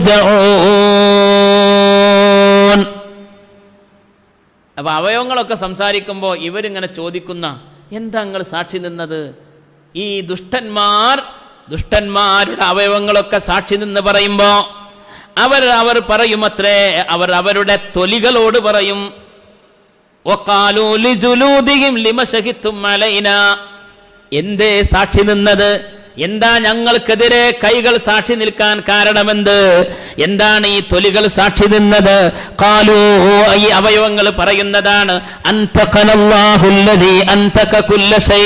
ترجعون അപ്പൊ അവയവങ്ങളൊക്കെ സംസാരിക്കുമ്പോൾ ഇവരിങ്ങനെ ചോദിക്കുന്ന എന്താ നിങ്ങൾ സാക്ഷി നിന്നത് ഈ ദുഷ്ടന്മാർ ദുഷ്ടന്മാരുടെ അവയവങ്ങളൊക്കെ സാക്ഷി നിന്ന് പറയുമ്പോ അവർ അവർ പറയുമത്രേ അവർ അവരുടെ തൊലികളോട് പറയും وقالوا لجلودهم لم شهدتم علينا എന്തേ സാക്ഷി നിന്നത് എന്താ ഞങ്ങൾക്കെതിരെ കൈകൾ സാക്ഷി നിൽക്കാൻ കാരണമെന്ത് എന്താണ് ഈ തൊലികൾ സാക്ഷി നിന്നത് കാലൂ ഈ അവയവങ്ങൾ പറയുന്നതാണ് അന്തഖനല്ലാഹുല്ലദീ അന്തഖ കുല്ല ശൈ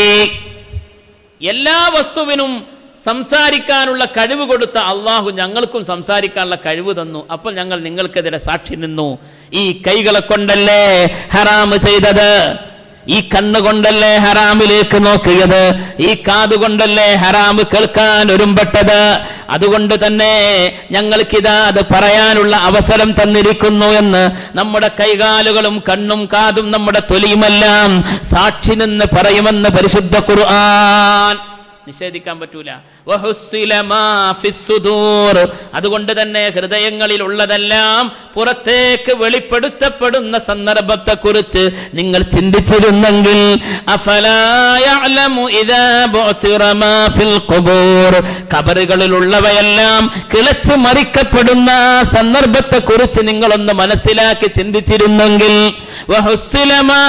എല്ലാ വസ്തുവിനും സംസാരിക്കാനുള്ള കഴിവ് കൊടുത്ത അള്ളാഹു ഞങ്ങൾക്കും സംസാരിക്കാനുള്ള കഴിവ് തന്നു അപ്പോൾ ഞങ്ങൾ നിങ്ങൾക്കെതിരെ സാക്ഷി നിന്നു ഈ കൈകളെ കൊണ്ടല്ലേ ഹറാമ് ചെയ്തത് ഈ കണ്ണുകൊണ്ടല്ലേ ഹറാമിലേക്ക് നോക്കിയത് ഈ കാതുകൊണ്ടല്ലേ ഹറാമ് കേൾക്കാൻ ഒരുമ്പെട്ടത് അതുകൊണ്ട് തന്നെ ഞങ്ങൾക്കിതാ അത് പറയാനുള്ള അവസരം തന്നിരിക്കുന്നു എന്ന് നമ്മുടെ കൈകാലുകളും കണ്ണും കാതും നമ്മുടെ തൊലിയുമെല്ലാം സാക്ഷി നിന്ന് പറയുമെന്ന് പരിശുദ്ധ ഖുർആൻ നിഷേധിക്കാൻ പറ്റൂല വഹുസ്സില മാ ഫിസ്സുദൂർ. അതുകൊണ്ട് തന്നെ ഹൃദയങ്ങളിൽ ഉള്ളതെല്ലാം പുറത്തേക്ക് വെളിപ്പെടുത്തപ്പെടുന്ന സന്ദർഭത്തെ കുറിച്ച് നിങ്ങൾ ചിന്തിച്ചിരുന്നെങ്കിൽ അഫലാ യഅലമു ഇദാ ബുഅ്തിറ മാ ഫിൽ ഖുബൂർ. കബറുകളിലുള്ളവയെല്ലാം കിളച്ച് മറിക്കപ്പെടുന്ന സന്ദർഭത്തെ കുറിച്ച് നിങ്ങളൊന്ന് മനസ്സിലാക്കി ചിന്തിച്ചിരുന്നെങ്കിൽ വഹുസ്സില മാ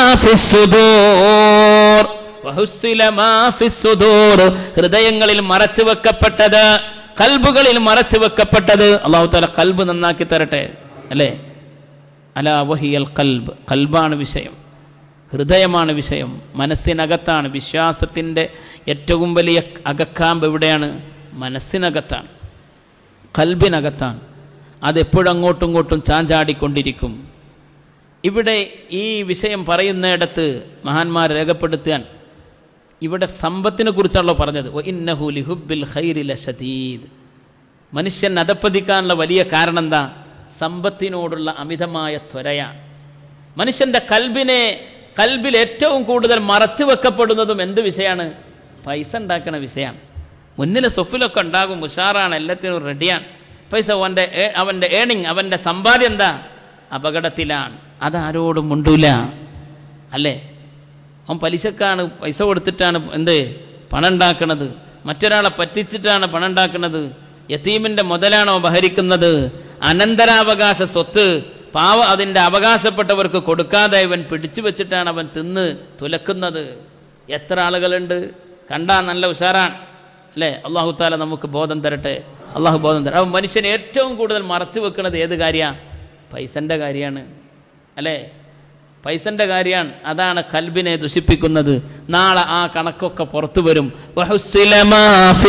ഫിസ്സുദൂർ. വഹുസ്സില മാ ഫിസ്സുദൂർ. ഹൃദയങ്ങളിൽ മറച്ചു വെക്കപ്പെട്ടത് കൽബുകളിൽ മറച്ചു വെക്കപ്പെട്ടത് അള്ളാഹു താല കൽബ് നന്നാക്കി തരട്ടെ അല്ലേ അല വഹിയൽ കൽബ് കൽബാണ് വിഷയം ഹൃദയമാണ് വിഷയം മനസ്സിനകത്താണ് വിശ്വാസത്തിൻ്റെ ഏറ്റവും വലിയ അകക്കാമ്പ് എവിടെയാണ് മനസ്സിനകത്താണ് കൽബിനകത്താണ് അതെപ്പോഴും അങ്ങോട്ടും ഇങ്ങോട്ടും ചാഞ്ചാടിക്കൊണ്ടിരിക്കും ഇവിടെ ഈ വിഷയം പറയുന്നിടത്ത് മഹാന്മാർ രേഖപ്പെടുത്താൻ ഇവിടെ സമ്പത്തിനെ കുറിച്ചാണല്ലോ പറഞ്ഞത് "വ ഇന്നഹു ലിഹുബ്ബിൽ ഖൈരി ലശദീദ് മനുഷ്യൻ അധപ്പതിക്കാനുള്ള വലിയ കാരണം എന്താ സമ്പത്തിനോടുള്ള അമിതമായ ത്വരയാണ് മനുഷ്യൻ്റെ കൽബിനെ കൽബിൽ ഏറ്റവും കൂടുതൽ മറച്ചു വെക്കപ്പെടുന്നതും എന്ത് വിഷയമാണ് പൈസ ഉണ്ടാക്കണ വിഷയമാണ് മുന്നിൽ സൊഫിലൊക്കെ ഉണ്ടാകും ഉഷാറാണ് എല്ലാത്തിനും റെഡിയാണ് പൈസ അവൻ്റെ ഏ- അവൻ്റെ ഏണിങ് അവൻ്റെ സമ്പാദ്യം എന്താ അപകടത്തിലാണ് അതാരോടും മുണ്ടൂല അല്ലേ അവൻ പലിശക്കാണ് പൈസ കൊടുത്തിട്ടാണ് എന്ത് പണം ഉണ്ടാക്കണത് മറ്റൊരാളെ പറ്റിച്ചിട്ടാണ് പണം ഉണ്ടാക്കുന്നത് യത്തീമിൻ്റെ മുതലാണോ ബഹരിക്കുന്നത് അനന്തരാവകാശ സ്വത്ത് പാവ അതിൻ്റെ അവകാശപ്പെട്ടവർക്ക് കൊടുക്കാതെ ഇവൻ പിടിച്ചു വെച്ചിട്ടാണ് അവൻ തിന്ന് തുലക്കുന്നത് എത്ര ആളുകളുണ്ട് കണ്ടാ നല്ല ഉഷാറാണ് അല്ലേ അള്ളാഹു താല നമുക്ക് ബോധം തരട്ടെ അള്ളാഹു ബോധം തരട്ടെ അവൻ മനുഷ്യൻ ഏറ്റവും കൂടുതൽ മറച്ചു വെക്കുന്നത് ഏത് കാര്യമാണ് പൈസൻ്റെ കാര്യമാണ് അല്ലേ പൈസൻ്റെ കാര്യമാണ് അതാണ് കൽബിനെ ദുഷിപ്പിക്കുന്നത് നാളെ ആ കണക്കൊക്കെ പുറത്തു വരും വഹുസ്സില മാ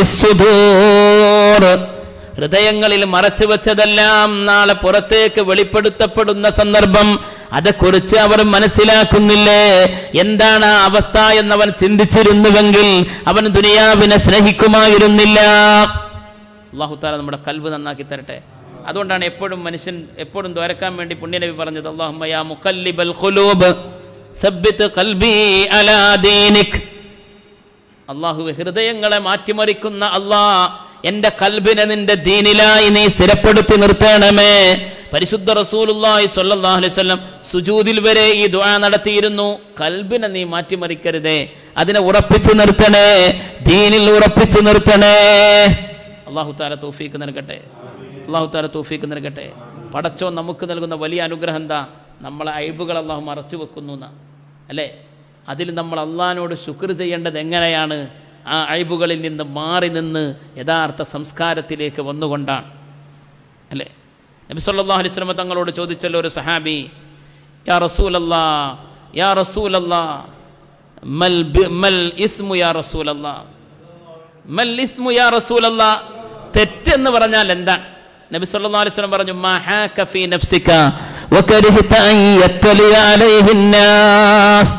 ഫിസ്സുദൂർ. ഹൃദയങ്ങളിൽ മറച്ചു വെച്ചതെല്ലാം നാളെ പുറത്തേക്ക് വെളിപ്പെടുത്തപ്പെടുന്ന സന്ദർഭം അതേക്കുറിച്ച് അവർ മനസ്സിലാക്കുന്നില്ലേ എന്താണ് ആ അവസ്ഥ എന്നവൻ ചിന്തിച്ചിരുന്നുവെങ്കിൽ അവൻ ദുനിയാവിനെ സ്നേഹിക്കുമായിരുന്നില്ല അള്ളാഹു താല നമ്മുടെ കൽബ് നന്നാക്കി തരട്ടെ അതുകൊണ്ടാണ് എപ്പോഴും മനുഷ്യൻ എപ്പോഴും ദ്വാരക്കാൻ വേണ്ടി പുണ്യനബി പറഞ്ഞത് അള്ളാഹുമ്മ യാ മുഖല്ലിബൽ ഖുലൂബ് സബ്ബിത് ഖൽബി അലാ ദീനിക് അള്ളാഹു ഹൃദയങ്ങളെ മാറ്റിമറിക്കുന്ന അള്ളാ എൻ്റെ കൽബിനെ നിന്റെ ദീനിലായി നീ സ്ഥിരപ്പെടുത്തി നിർത്തണമേ പരിശുദ്ധ റസൂലുള്ളാഹി സ്വല്ലല്ലാഹു അലൈഹി വസല്ലം സുജൂദിൽ വരെ ഈ ദുആ നടത്തിയിരുന്നു കൽബിനെ നീ മാറ്റിമറിക്കരുതേ അതിനെ ഉറപ്പിച്ചു നിർത്തണേ ദീനിൽ ഉറപ്പിച്ചു നിർത്തണേ അള്ളാഹു താല തൗഫീക്ക് നൽകട്ടെ അള്ളാഹു താല തൗഫീക്ക് നൽകട്ടെ പടച്ചോ നമുക്ക് നൽകുന്ന വലിയ അനുഗ്രഹം എന്താ നമ്മളെ അയബുകൾ അള്ളാഹു മറച്ചു വെക്കുന്നു എന്നാ അല്ലേ അതിൽ നമ്മൾ അള്ളഹാനോട് ശുക്ർ ചെയ്യേണ്ടത് എങ്ങനെയാണ് ആ അയബുകളിൽ നിന്ന് മാറി നിന്ന് യഥാർത്ഥ സംസ്കാരത്തിലേക്ക് വന്നുകൊണ്ടാണ് അല്ലേ നബി സല്ലല്ലാഹു അലൈഹി വസല്ലം തങ്ങളോട് ചോദിച്ചല്ലോ ഒരു സഹാബി യാ റസൂലല്ലാ യാ റസൂലല്ലാ മൽ ബി- മൽ ഇസ്മു യാ റസൂലല്ലാ മൽ ഇസ്മു യാ റസൂലല്ലാ തെറ്റെന്ന് പറഞ്ഞാൽ എന്താണ് നബി സല്ലല്ലാഹു അലൈഹി വസല്ലം പറഞ്ഞു മാ ഹാക ഫീ നഫ്സിക വകരിഹത അൻ യത്തലിയ അലൈഹി الناس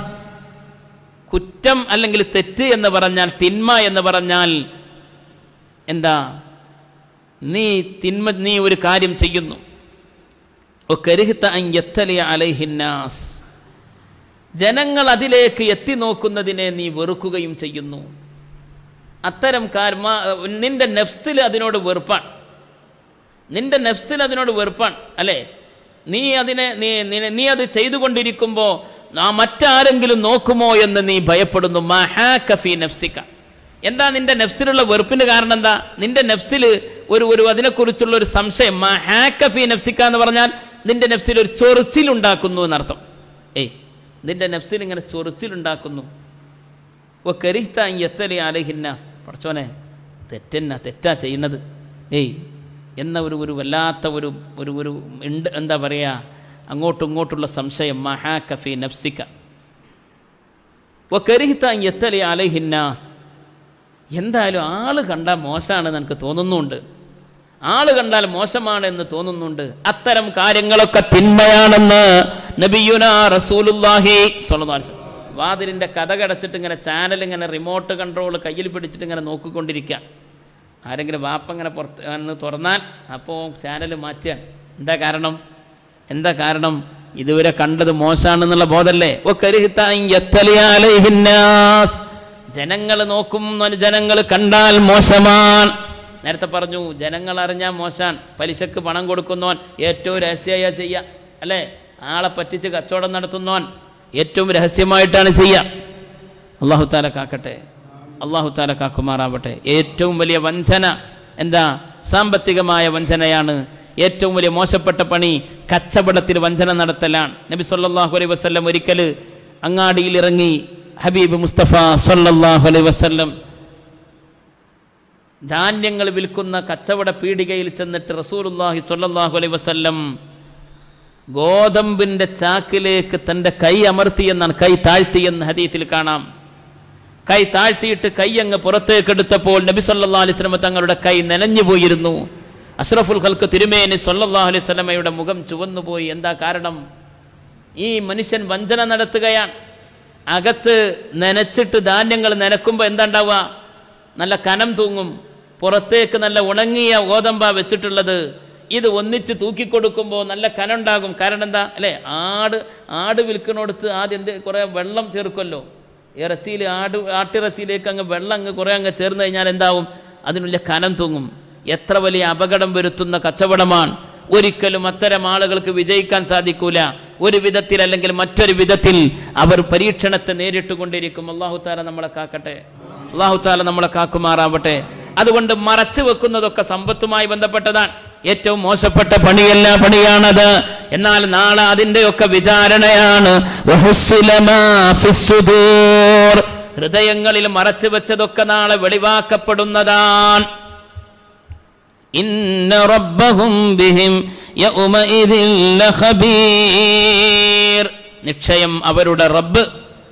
കുറ്റം അല്ലെങ്കിൽ തെറ്റ് എന്ന് പറഞ്ഞാൽ തിന്മ എന്ന് പറഞ്ഞാൽ എന്താ നീ തിന്മ നീ ഒരു കാര്യം ചെയ്യുന്നു ഒക്കരിഹിത്ത അൻ യത്തലിയ അലൈഹി الناس ജനങ്ങൾ അതിലേക്ക് എത്തി നോക്കുന്നതിനെ നീ വെറുക്കുകയും ചെയ്യുന്നു അത്തരം കാർമ നിന്റെ നെഫ്സിൽ അതിനോട് വെറുപ്പാണ് നിന്റെ നെഫ്സിൽ അതിനോട് വെറുപ്പാണ് അല്ലേ നീ അതിനെ നീ നീ- നീ അത് ചെയ്തുകൊണ്ടിരിക്കുമ്പോൾ ആ മറ്റാരെങ്കിലും നോക്കുമോ എന്ന് നീ ഭയപ്പെടുന്നു മഹാക്കഫി നഫ്സിക്ക എന്താ നിന്റെ നെഫ്സിലുള്ള വെറുപ്പിന് കാരണം എന്താ നിന്റെ നെഫ്സിൽ ഒരു ഒരു അതിനെക്കുറിച്ചുള്ള ഒരു സംശയം മഹാക്കഫി നഫ്സിക്ക എന്ന് പറഞ്ഞാൽ നിന്റെ നെഫ്സിൽ ഒരു ചൊറിച്ചിലുണ്ടാക്കുന്നു എന്നർത്ഥം ഏയ് നിന്റെ നെഫ്സിൽ ഇങ്ങനെ ചൊറിച്ചിലുണ്ടാക്കുന്നു കരിഹ്ത എത്തലി അലഹിന്നാസ് പഠിച്ചോനെ തെറ്റെന്നാ തെറ്റാ ചെയ്യുന്നത് ഏയ് എന്ന ഒരു ഒരു വല്ലാത്ത ഒരു ഒരു ഒരു ഉണ്ട് എന്താ പറയുക അങ്ങോട്ടും ഇങ്ങോട്ടുള്ള സംശയം മഹാ കഫി നഫ്സിക്ക ഒക്കരിഹിത്ത എത്തലി അലഹിന്നാസ് എന്തായാലും ആള് കണ്ടാൽ മോശമാണെന്ന് എനിക്ക് തോന്നുന്നുണ്ട് ആള് കണ്ടാൽ മോശമാണ് എന്ന് തോന്നുന്നുണ്ട് അത്തരം കാര്യങ്ങളൊക്കെ തിന്മയാണെന്ന് നബിയുന റസൂലുല്ലാഹി സ്വല്ലല്ലാഹു അലൈഹി വസല്ലം വാതിലിൻ്റെ കഥ കടച്ചിട്ട് ഇങ്ങനെ ചാനൽ ഇങ്ങനെ റിമോട്ട് കൺട്രോൾ കയ്യിൽ പിടിച്ചിട്ട് ഇങ്ങനെ നോക്കിക്കൊണ്ടിരിക്കുക ആരെങ്കിലും വാപ്പ ഇങ്ങനെ പുറത്ത് വന്ന് തുറന്നാൽ അപ്പോൾ ചാനൽ മാറ്റുക എന്താ കാരണം എന്താ കാരണം ഇതുവരെ കണ്ടത് മോശമാണെന്നുള്ള ബോധമല്ലേ ഓ കരുഹിത്താസ് ജനങ്ങൾ നോക്കും ജനങ്ങൾ കണ്ടാൽ മോശമാണ് നേരത്തെ പറഞ്ഞു ജനങ്ങൾ അറിഞ്ഞാൽ മോശാൻ പലിശക്ക് പണം കൊടുക്കുന്നവൻ ഏറ്റവും രഹസ്യമായ ചെയ്യുക അല്ലേ ആളെ പറ്റിച്ച് കച്ചവടം നടത്തുന്നവൻ ഏറ്റവും രഹസ്യമായിട്ടാണ് ചെയ്യുക അള്ളാഹു താല കാക്കട്ടെ അള്ളാഹു താല കാക്കുമാറാവട്ടെ ഏറ്റവും വലിയ വഞ്ചന എന്താ സാമ്പത്തികമായ വഞ്ചനയാണ് ഏറ്റവും വലിയ മോശപ്പെട്ട പണി കച്ചവടത്തിൽ വഞ്ചന നടത്തലാണ് നബി സല്ലല്ലാഹു അലൈഹി വസല്ലം ഒരിക്കൽ അങ്ങാടിയിൽ ഇറങ്ങി ഹബീബ് മുസ്തഫ സല്ലല്ലാഹു അലൈഹി വസല്ലം ധാന്യങ്ങൾ വിൽക്കുന്ന കച്ചവട പീടികയിൽ ചെന്നിട്ട് റസൂലുള്ളാഹി സ്വല്ലല്ലാഹു അലൈഹി വസല്ലം ഗോതമ്പിൻ്റെ ചാക്കിലേക്ക് തൻ്റെ കൈ അമർത്തി എന്നാണ് കൈ താഴ്ത്തി എന്ന് ഹദീസിൽ കാണാം കൈ താഴ്ത്തിയിട്ട് കൈ അങ്ങ് പുറത്തേക്ക് എടുത്തപ്പോൾ നബി സല്ലല്ലാഹു അലൈഹി വസല്ലം തങ്ങളുടെ കൈ നനഞ്ഞു പോയിരുന്നു അഷ്റഫുൽ ഖൽക്ക് തിരുമേനി സല്ലല്ലാഹു അലൈഹി വസല്ലമയുടെ മുഖം ചുവന്നുപോയി എന്താ കാരണം ഈ മനുഷ്യൻ വഞ്ചന നടത്തുകയാണ് അകത്ത് നനച്ചിട്ട് ധാന്യങ്ങൾ നനക്കുമ്പോൾ എന്താ ഉണ്ടാവുക നല്ല കനം തൂങ്ങും പുറത്തേക്ക് നല്ല ഉണങ്ങിയ ഗോതമ്പ വെച്ചിട്ടുള്ളത് ഇത് ഒന്നിച്ച് തൂക്കിക്കൊടുക്കുമ്പോൾ നല്ല കനുണ്ടാകും കാരണം എന്താ അല്ലേ ആട് ആട് വിൽക്കണോടത്ത് ആദ്യം എന്ത് കുറേ വെള്ളം ചേർക്കുമല്ലോ ഇറച്ചിയിൽ ആട് ആട്ടിറച്ചിയിലേക്ക് അങ്ങ് വെള്ളം അങ്ങ് കുറേ അങ്ങ് ചേർന്ന് കഴിഞ്ഞാൽ എന്താവും അതിനുള്ള കനം തൂങ്ങും എത്ര വലിയ അപകടം വരുത്തുന്ന കച്ചവടമാണ് ഒരിക്കലും അത്തരം ആളുകൾക്ക് വിജയിക്കാൻ സാധിക്കൂല ഒരു വിധത്തിൽ അല്ലെങ്കിൽ മറ്റൊരു വിധത്തിൽ അവർ പരീക്ഷണത്തെ നേരിട്ട് കൊണ്ടിരിക്കും അള്ളാഹു താല നമ്മളെ കാക്കട്ടെ അള്ളാഹു താല നമ്മളെ കാക്കുമാറാവട്ടെ അതുകൊണ്ട് മറച്ചു വെക്കുന്നതൊക്കെ സമ്പത്തുമായി ബന്ധപ്പെട്ടതാണ് ഏറ്റവും മോശപ്പെട്ട പണിയല്ല പണിയാണത് എന്നാൽ നാളെ അതിൻ്റെയൊക്കെ വിചാരണയാണ് വഹുസ്സുലമാ ഫിസ്സുദൂർ. ഹൃദയങ്ങളിൽ മറച്ചു വെച്ചതൊക്കെ നാളെ വെളിവാക്കപ്പെടുന്നതാണ് ഇന്ന റബ്ബഹും ബിഹിം യൗമഇദിൻ ലഖബീർ നിശ്ചയം അവരുടെ റബ്ബ്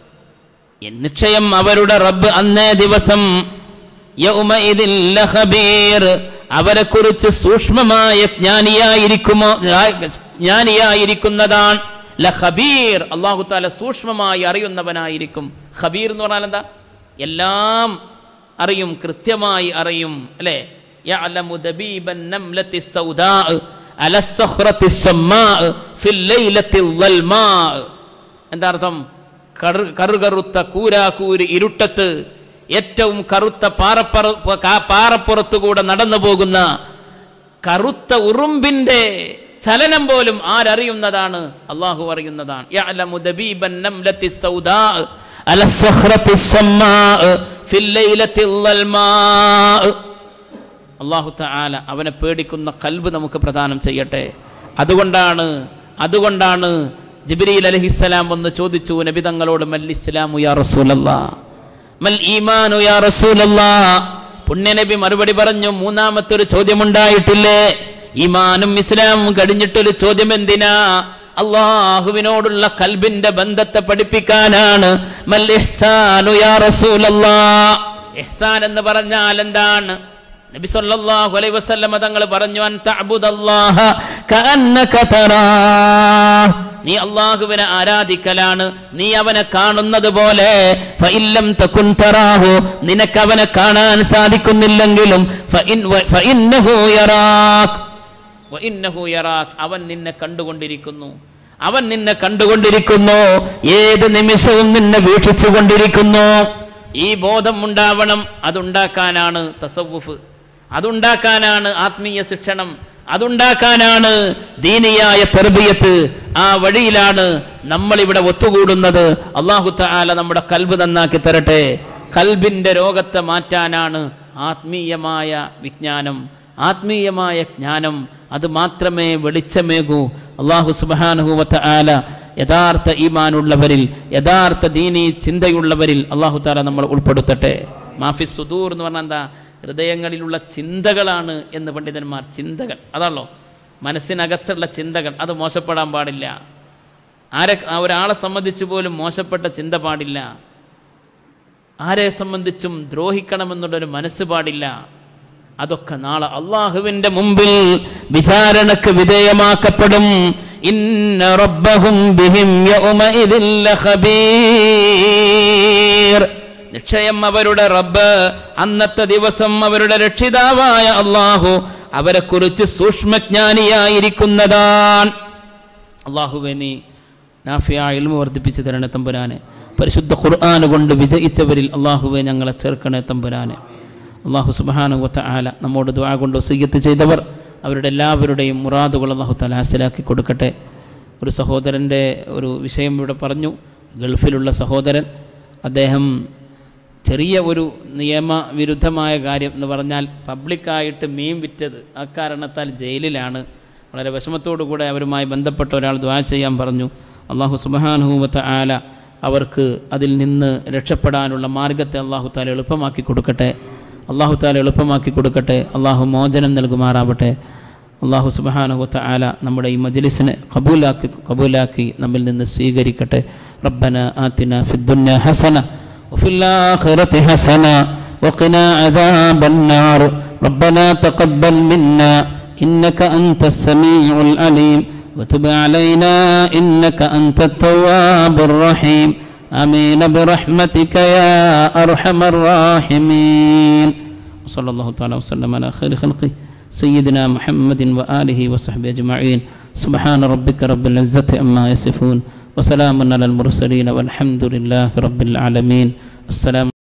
നിശ്ചയം അവരുടെ റബ്ബ് അന്നേ ദിവസം യൗമഇദിൻ ലഖബീർ അവരെ കുറിച്ച് സൂക്ഷ്മമായ ജ്ഞാനിയായിരിക്കുമോ ജ്ഞാനിയായിരിക്കുന്നതാണ് ലഖബീർ അള്ളാഹു താല സൂക്ഷ്മമായി അറിയുന്നവനായിരിക്കും ഖബീർ എന്ന് പറഞ്ഞാൽ എന്താ എല്ലാം അറിയും കൃത്യമായി അറിയും അല്ലേ يعلم دبيب النملة السوداء على الصخرة السماء في الليلة الظلماء എന്താ അർത്ഥം കറു കറുകറുത്ത കൂരാകൂര് ഇരുട്ടത്ത് ഏറ്റവും കറുത്ത പാറപ്പറ കാ- പാറപ്പുറത്തുകൂടെ നടന്നു പോകുന്ന കറുത്ത ഉറുമ്പിന്റെ ചലനം പോലും ആരറിയുന്നതാണ് അള്ളാഹു അറിയുന്നതാണ് يعلم دبيب النملة السوداء على الصخرة السماء في الليلة الظلماء അള്ളാഹു തആല അവനെ പേടിക്കുന്ന കൽബ് നമുക്ക് പ്രദാനം ചെയ്യട്ടെ അതുകൊണ്ടാണ് അതുകൊണ്ടാണ് ജിബ്രീൽ അലഹിസ്സലാം വന്ന് ചോദിച്ചു നബി തങ്ങളോട് മൽ ഇസ്ലാമു യാ റസൂലല്ലാ മൽ ഈമാനു യാ റസൂലല്ലാ പുണ്യനബി മറുപടി പറഞ്ഞു മൂന്നാമത്തെ ഒരു ചോദ്യമുണ്ടായിട്ടില്ലേ ഈമാനും ഇസ്ലാമും കഴിഞ്ഞിട്ടൊരു ചോദ്യം എന്തിനാ അള്ളാഹുവിനോടുള്ള കൽബിന്റെ ബന്ധത്തെ പഠിപ്പിക്കാനാണ് മൽ ഇഹ്സാനു യാ റസൂലല്ലാ ഇഹ്സാൻ എന്ന് പറഞ്ഞാൽ എന്താണ് നബി സല്ലല്ലാഹു അലൈഹി വസല്ലമ തങ്ങൾ പറഞ്ഞു അൻ തഅബുദല്ലാഹ കഅന്നക തറാ നീ അള്ളാഹുവിനെ ആരാധിക്കലാണ് നീ അവനെ കാണുന്നത് പോലെ ഫഇല്ലം തകുൻ തറാഹു നിനക്ക് അവനെ കാണാൻ സാധിക്കുന്നില്ലെങ്കിലും ഫഇൻ ഫഇന്നഹു യറാക് വഇന്നഹു യറാക് അവൻ നിന്നെ കണ്ടുകൊണ്ടിരിക്കുന്നു അവൻ നിന്നെ കണ്ടുകൊണ്ടിരിക്കുന്നു ഏത് നിമിഷവും നിന്നെ വീക്ഷിച്ചു കൊണ്ടിരിക്കുന്നു ഈ ബോധം ഉണ്ടാവണം അതുണ്ടാക്കാനാണ് തസവുഫ് അതുണ്ടാക്കാനാണ് ആത്മീയ ശിക്ഷണം അതുണ്ടാക്കാനാണ് ദീനിയായ തെർബിയത്ത് ആ വഴിയിലാണ് നമ്മൾ ഇവിടെ ഒത്തുകൂടുന്നത് അള്ളാഹു തആല നമ്മുടെ കൽബ് നന്നാക്കി തരട്ടെ കൽബിന്റെ രോഗത്തെ മാറ്റാനാണ് ആത്മീയമായ വിജ്ഞാനം ആത്മീയമായ ജ്ഞാനം അത് മാത്രമേ വെളിച്ചമേകൂ അള്ളാഹു സുബാനുഹൂവത്ത ആല യഥാർത്ഥ ഈമാനുള്ളവരിൽ യഥാർത്ഥ ദീനി ചിന്തയുള്ളവരിൽ അള്ളാഹു താല നമ്മൾ ഉൾപ്പെടുത്തട്ടെ മാഫി സുദൂർ എന്ന് പറഞ്ഞാൽ എന്താ ഹൃദയങ്ങളിലുള്ള ചിന്തകളാണ് എന്ന് പണ്ഡിതന്മാർ ചിന്തകൾ അതാണല്ലോ മനസ്സിനകത്തുള്ള ചിന്തകൾ അത് മോശപ്പെടാൻ പാടില്ല ആരെ ആ ഒരാളെ സംബന്ധിച്ച് പോലും മോശപ്പെട്ട ചിന്ത പാടില്ല ആരെ സംബന്ധിച്ചും ദ്രോഹിക്കണമെന്നുള്ളൊരു മനസ്സ് പാടില്ല അതൊക്കെ നാളെ അള്ളാഹുവിൻ്റെ മുമ്പിൽ വിചാരണക്ക് വിധേയമാക്കപ്പെടും ഇന്ന റബ്ബഹും ബിഹിം യൗമഇദിൻ ലഖബീർ നിശ്ചയം അവരുടെ റബ്ബ് അന്നത്തെ ദിവസം അവരുടെ രക്ഷിതാവായ അള്ളാഹു അവരെക്കുറിച്ച് സൂക്ഷ്മജ്ഞാനിയായിരിക്കുന്നതാണ് അള്ളാഹുവെ നീ നാഫിയ ഇൽമ വർദ്ധിപ്പിച്ച് തരണേ തമ്പുരാനെ പരിശുദ്ധ ഖുർആൻ കൊണ്ട് വിജയിച്ചവരിൽ അള്ളാഹുവെ ഞങ്ങളെ ചേർക്കണേ തമ്പുരാനെ അള്ളാഹു സുബാനുവത്ത ആല നമ്മോട് ദ്വാ കൊണ്ട് വസീയത്ത് ചെയ്തവർ അവരുടെ എല്ലാവരുടെയും മുറാദുകൾ അള്ളാഹു തല ഹാസിലാക്കി കൊടുക്കട്ടെ ഒരു സഹോദരൻ്റെ ഒരു വിഷയം ഇവിടെ പറഞ്ഞു ഗൾഫിലുള്ള സഹോദരൻ അദ്ദേഹം ചെറിയ ഒരു നിയമവിരുദ്ധമായ കാര്യം എന്ന് പറഞ്ഞാൽ പബ്ലിക്കായിട്ട് മീൻ വിറ്റത് അക്കാരണത്താൽ ജയിലിലാണ് വളരെ വിഷമത്തോടു കൂടെ അവരുമായി ബന്ധപ്പെട്ട ഒരാൾ ദ്വാ ചെയ്യാൻ പറഞ്ഞു അള്ളാഹു സുബാനുഹൂവത്ത ആല അവർക്ക് അതിൽ നിന്ന് രക്ഷപ്പെടാനുള്ള മാർഗത്തെ അള്ളാഹു താല എളുപ്പമാക്കി കൊടുക്കട്ടെ അള്ളാഹു താല എളുപ്പമാക്കി കൊടുക്കട്ടെ അള്ളാഹു മോചനം നൽകുമാറാവട്ടെ അള്ളാഹു സുബാനുഹുത്ത ആല നമ്മുടെ ഈ മജ്ലിസിനെ കബൂലാക്കി കബൂലാക്കി നമ്മിൽ നിന്ന് സ്വീകരിക്കട്ടെ റബ്ബന ആത്തിന ഫിദ്ദുന്യ ഹസന وفي الآخرة حسنة وقنا عذاب النار ربنا تقبل منا إنك أنت السميع العليم وتب علينا إنك أنت التواب الرحيم آمين برحمتك يا أرحم الراحمين وصلى الله تعالى وسلم على خير خلقه سيدنا محمد وآله وصحبه أجمعين سبحان ربك رب العزة أما يصفون وسلام على المرسلين والحمد لله رب العالمين السلام